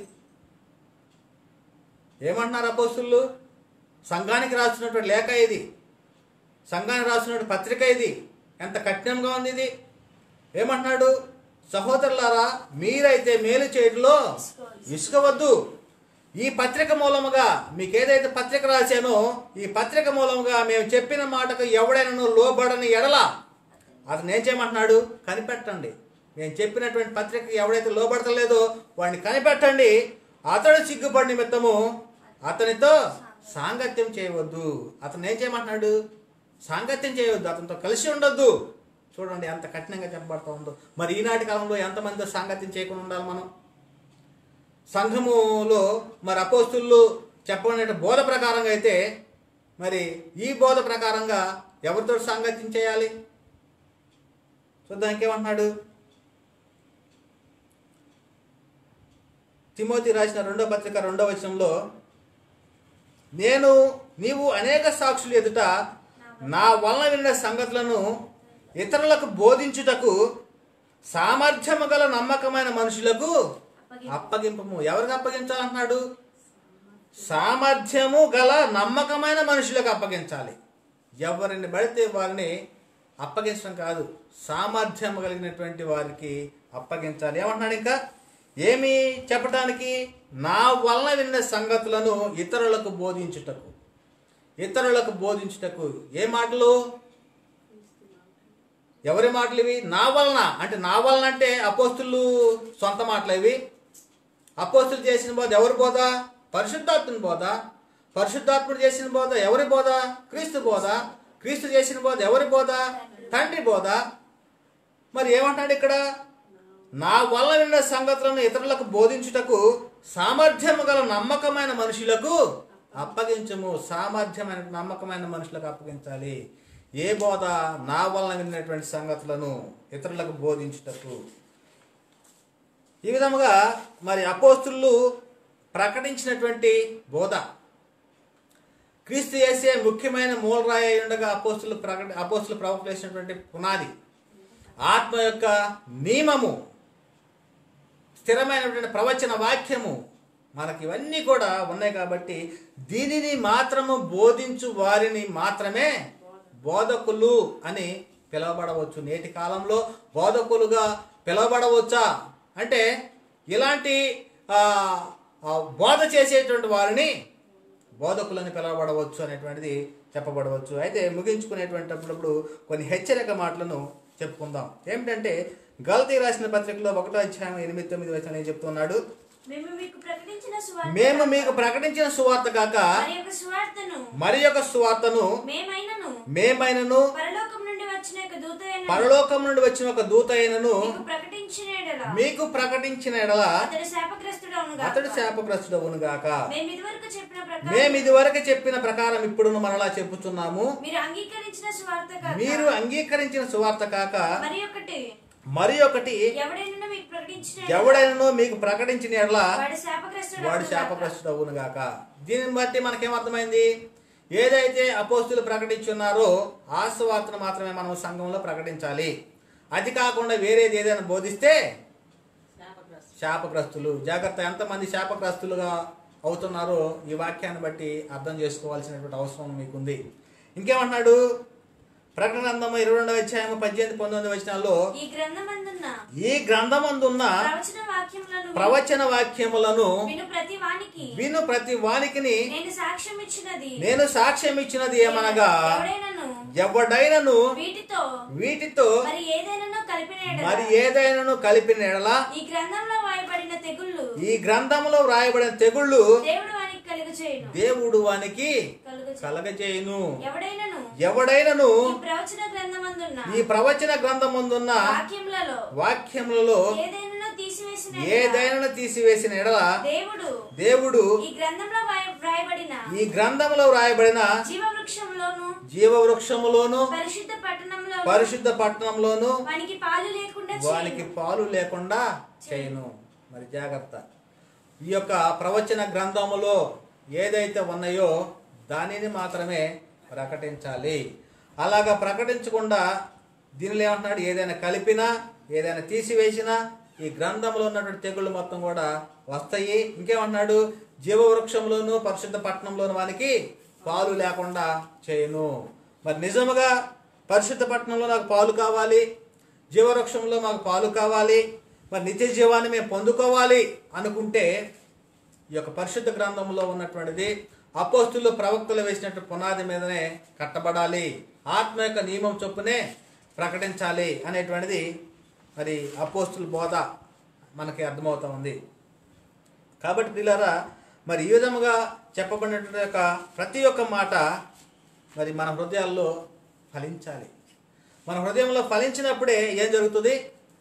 ఏమంటున్నారు అపోస్తులు సంఘానికి రాసినటువంటి లేఖ ఇది సంఘానికి రాసినటువంటి పత్రిక ఇది ఎంత కఠినంగా ఉంది ఇది ఏమంటున్నాడు సహోదరులారా మీరైతే మేలు చేయడంలో ఇసుకవద్దు ఈ పత్రిక మూలముగా మీకు ఏదైతే పత్రిక రాశానో ఈ పత్రిక మూలముగా మేము చెప్పిన మాటకు ఎవడైనా లోబడని ఎడల అతను ఏం చేయమంటున్నాడు కనిపెట్టండి మేము చెప్పినటువంటి పత్రిక ఎవడైతే లోబడతలేదో వాడిని కనిపెట్టండి అతడు సిగ్గుపడి నిమిత్తము అతనితో సాంగత్యం చేయవద్దు అతను ఏం చేయమంటున్నాడు సాంగత్యం చేయవద్దు అతనితో కలిసి ఉండొద్దు చూడండి ఎంత కఠినంగా చెప్పబడుతూ ఉందో మరి ఈనాటి కాలంలో ఎంతమందితో సాంగత్యం చేయకుండా ఉండాలి మనం సంఘములో మరి అపోస్తులు చెప్పబడిన బోధ ప్రకారంగా అయితే మరి ఈ బోధ ప్రకారంగా ఎవరితో సాంగత్యం చేయాలి చూద్దాం ఇంకేమంటున్నాడు తిమోతి రాసిన రెండో పత్రిక రెండో వచనంలో నేను నీవు అనేక సాక్షులు ఎదుట నా వలన విన్న సంగతులను ఇతరులకు బోధించుటకు సామర్థ్యము గల నమ్మకమైన మనుషులకు అప్పగింపము ఎవరికి అప్పగించాలంటున్నాడు సామర్థ్యము గల నమ్మకమైన మనుషులకు అప్పగించాలి ఎవరిని పడితే వారిని అప్పగించడం కాదు సామర్థ్యం కలిగినటువంటి వారికి అప్పగించాలి ఏమంటున్నాడు ఇంకా ఏమి చెప్పటానికి నా వలన విన్న సంగతులను ఇతరులకు బోధించుటకు ఇతరులకు బోధించుటకు ఏ మాటలు ఎవరి మాటలు ఇవి నా వలన అంటే నా వలన అంటే అపోస్తులు సొంత మాటలు ఇవి అపోస్తులు చేసిన బోధ ఎవరి బోధ పరిశుద్ధాత్మని బోధ పరిశుద్ధాత్ముడు చేసిన బోధ ఎవరి బోధ క్రీస్తు బోధ క్రీస్తు చేసిన బోధ ఎవరి బోధ తండ్రి బోధ మరి ఏమంటాడు ఇక్కడ నా వల్ల విన్న సంగతులను ఇతరులకు బోధించుటకు సామర్థ్యము గల నమ్మకమైన మనుషులకు అప్పగించము సామర్థ్యమైన నమ్మకమైన మనుషులకు అప్పగించాలి ఏ బోధ నా వలన విన్నటువంటి సంగతులను ఇతరులకు బోధించుటకు ఈ విధముగా మరి అపోస్తులు ప్రకటించినటువంటి బోధ క్రీస్తు చేసే ముఖ్యమైన మూలరాయి అయి ఉండగా అపోస్తులు ప్రకటి అపోస్తులు ప్రవక్తలు వేసినటువంటి పునాది ఆత్మ యొక్క నియమము స్థిరమైనటువంటి ప్రవచన వాక్యము మనకి ఇవన్నీ కూడా ఉన్నాయి కాబట్టి దీనిని మాత్రము బోధించు వారిని మాత్రమే బోధకులు అని పిలువబడవచ్చు నేటి కాలంలో బోధకులుగా పిలువబడవచ్చా అంటే ఇలాంటి ఆ, ఆ, బోధ చేసేటువంటి వారిని బోధకులని పిలువబడవచ్చు అనేటువంటిది చెప్పబడవచ్చు అయితే ముగించుకునేటువంటి అప్పుడప్పుడు కొన్ని హెచ్చరిక మాటలను చెప్పుకుందాం ఏమిటంటే గల్తీ రాసిన పత్రికలో ఒకటో అధ్యాయం ఎనిమిది తొమ్మిది వచ్చిన ఏం చెప్తున్నాడు మేము మీకు ప్రకటించిన సువార్త మేము మీకు ప్రకటించిన సువార్త కాక మరి యొక్క సువార్తను మరి యొక్క సువార్తను మేమైనను మేమైనను పరలోకం నుండి వచ్చిన యొక్క దూత అయిన పరలోకం నుండి వచ్చిన ఒక దూత అయినను మీకు ప్రకటించిన ఎడల మీకు ప్రకటించిన ఎడల అతడు శాపగ్రస్తుడవును అతడు శాపగ్రస్తుడవును గాక మేము ఇదివరకు చెప్పిన ప్రకారం మేము ఇదివరకు చెప్పిన ప్రకారం ఇప్పుడు మనలా చెప్పుచున్నాము మీరు అంగీకరించిన సువార్త కాక మీరు అంగీకరించిన సువార్త కాక మరి ఒకటి మరి ఒకటి ఎవడైనా మీకు ప్రకటించిన ఎవడైనను మీకు ప్రకటించిన ఎడలా వాడు శాపగ్రస్తుడు వాడు శాపగ్రస్తుడు అవును గాక దీనిని బట్టి మనకేమర్థమైంది ఏదైతే అపోస్తులు ప్రకటించున్నారో ఆ సువార్తను మాత్రమే మనం సంఘంలో ప్రకటించాలి అది కాకుండా వేరేది ఏదైనా బోధిస్తే శాపగ్రస్తులు జాగ్రత్త ఎంతమంది శాపగ్రస్తులుగా అవుతున్నారో ఈ వాక్యాన్ని బట్టి అర్థం చేసుకోవాల్సినటువంటి అవసరం మీకుంది ఇంకేమంటున్నాడు ప్రకటన గ్రంథము ఇరవై రెండవ అధ్యాయము పద్దెనిమిది పంతొమ్మిది వచనాల్లో ఈ గ్రంథమందున్న ఈ గ్రంథమందున్న ప్రవచన వాక్యములను ప్రవచన వాక్యములను విను ప్రతి వానికి విను ప్రతి వానికిని నేను సాక్ష్యం ఇచ్చినది నేను సాక్ష్యం ఇచ్చినది ఏమనగా ఎవడైనను ఎవడైనను వీటితో వీటితో మరి ఏదైనాను కలిపిన ఎడల మరి ఏదైనాను కలిపిన ఎడల ఈ గ్రంథంలో వాయబడిన తెగుళ్ళు ఈ గ్రంథంలో వ్రాయబడిన తెగుళ్ళు దేవుడు వానికి కలుగు చేయను దేవుడు వానికి కలుగు కలగజేయును ఎవడైనను ఎవడైనను ఈ ప్రవచన గ్రంథమందున్న ఈ ప్రవచన గ్రంథమందున్న వాక్యములలో వాక్యములలో ఏదైనా తీసివేసిన ఏదైనా తీసివేసిన ఎడల దేవుడు దేవుడు ఈ గ్రంథంలో వాయ- వ్రాయబడిన ఈ గ్రంథంలో వ్రాయబడిన జీవవృక్షంలోను జీవవృక్షములోను పరిశుద్ధ పట్టణంలో పరిశుద్ధ పట్టణంలోను వానికి పాలు లేకుండా వానికి చేయను. పాలు లేకుండా చేయను మరి జాగ్రత్త ఈ యొక్క ప్రవచన గ్రంథములో ఏదైతే ఉన్నాయో దానిని మాత్రమే ప్రకటించాలి అలాగా ప్రకటించకుండా దీనిలో ఏమంటున్నాడు ఏదైనా కలిపినా ఏదైనా తీసివేసినా ఈ గ్రంథంలో ఉన్నటువంటి తెగుళ్ళు మొత్తం కూడా వస్తాయి ఇంకేమంటున్నాడు జీవవృక్షంలోను పరిశుద్ధ పట్టణంలోను వానికి పాలు లేకుండా చేయను మరి నిజముగా పరిశుద్ధ పట్టణంలో నాకు పాలు కావాలి జీవవృక్షంలో మాకు పాలు కావాలి మరి నిత్య జీవాన్ని మేము పొందుకోవాలి అనుకుంటే ఈ యొక్క పరిశుద్ధ గ్రంథంలో ఉన్నటువంటిది అపోస్తులు ప్రవక్తలు వేసినట్టు పునాది మీదనే కట్టబడాలి ఆత్మ యొక్క నియమం చొప్పునే ప్రకటించాలి అనేటువంటిది మరి అపోస్తుల బోధ మనకి అర్థమవుతా ఉంది కాబట్టి పిల్లరా మరి ఈ విధముగా చెప్పబడినటువంటి యొక్క ప్రతి ఒక్క మాట మరి మన హృదయాల్లో ఫలించాలి మన హృదయంలో ఫలించినప్పుడే ఏం జరుగుతుంది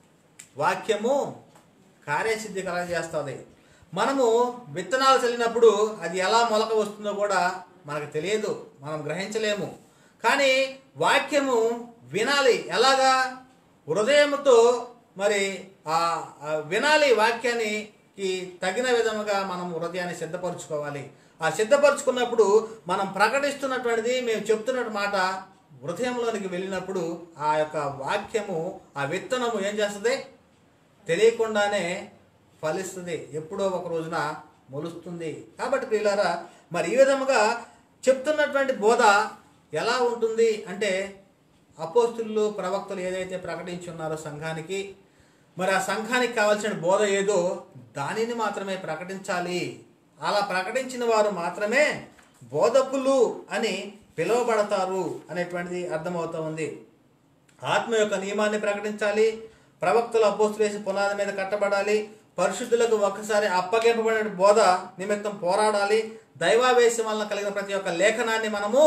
వాక్యము కార్యసిద్ధి కలగజేస్తుంది మనము విత్తనాలు చల్లినప్పుడు అది ఎలా మొలక వస్తుందో కూడా మనకు తెలియదు మనం గ్రహించలేము కానీ వాక్యము వినాలి ఎలాగా హృదయముతో మరి ఆ ఆ వినాలి వాక్యాన్ని కి తగిన విధముగా మనం హృదయాన్ని సిద్ధపరచుకోవాలి ఆ సిద్ధపరచుకున్నప్పుడు మనం ప్రకటిస్తున్నటువంటిది మేము చెప్తున్న మాట హృదయంలోనికి వెళ్ళినప్పుడు ఆ యొక్క వాక్యము ఆ విత్తనము ఏం చేస్తుంది తెలియకుండానే ఫలిస్తుంది ఎప్పుడో ఒక రోజున మొలుస్తుంది కాబట్టి ప్రియులారా మరి ఈ విధముగా చెప్తున్నటువంటి బోధ ఎలా ఉంటుంది అంటే అపోస్తులు ప్రవక్తలు ఏదైతే ప్రకటించి ఉన్నారో సంఘానికి మరి ఆ సంఘానికి కావాల్సిన బోధ ఏదో దానిని మాత్రమే ప్రకటించాలి అలా ప్రకటించిన వారు మాత్రమే బోధకులు అని పిలువబడతారు అనేటువంటిది అర్థమవుతా ఉంది ఆత్మ యొక్క నియమాన్ని ప్రకటించాలి ప్రవక్తలు అపోస్తులు వేసి పునాది మీద కట్టబడాలి పరిశుద్ధులకు ఒక్కసారి అప్పగింపబడిన బోధ నిమిత్తం పోరాడాలి దైవావేశం వలన కలిగిన ప్రతి ఒక్క లేఖనాన్ని మనము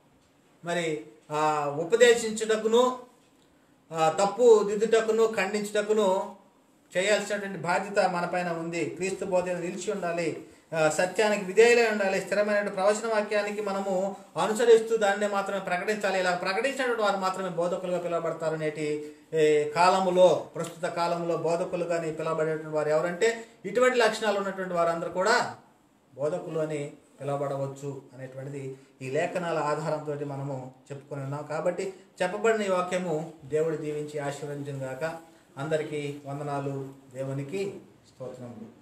మరి ఆ, ఉపదేశించుటకును ఆ, తప్పు దిద్దుటకును ఖండించుటకును చేయాల్సినటువంటి బాధ్యత మనపైన ఉంది క్రీస్తు బోధ నిలిచి ఉండాలి ఆ, సత్యానికి విధేయులై ఉండాలి స్థిరమైన ప్రవచన వాక్యానికి మనము అనుసరిస్తూ దాన్ని మాత్రమే ప్రకటించాలి ఇలా ప్రకటించినటువంటి వారు మాత్రమే బోధకులుగా పిలువబడతారు నేటి ఏ, కాలములో ప్రస్తుత కాలంలో బోధకులుగా పిలువబడేటువంటి వారు ఎవరంటే ఇటువంటి లక్షణాలు ఉన్నటువంటి వారందరూ కూడా బోధకులు అని పిలువబడవచ్చు అనేటువంటిది ఈ లేఖనాల ఆధారంతో మనము చెప్పుకొని ఉన్నాం కాబట్టి చెప్పబడిన ఈ వాక్యము దేవుడు దీవించి ఆశీర్వదించిన గాక అందరికీ వందనాలు దేవునికి స్తోత్రములు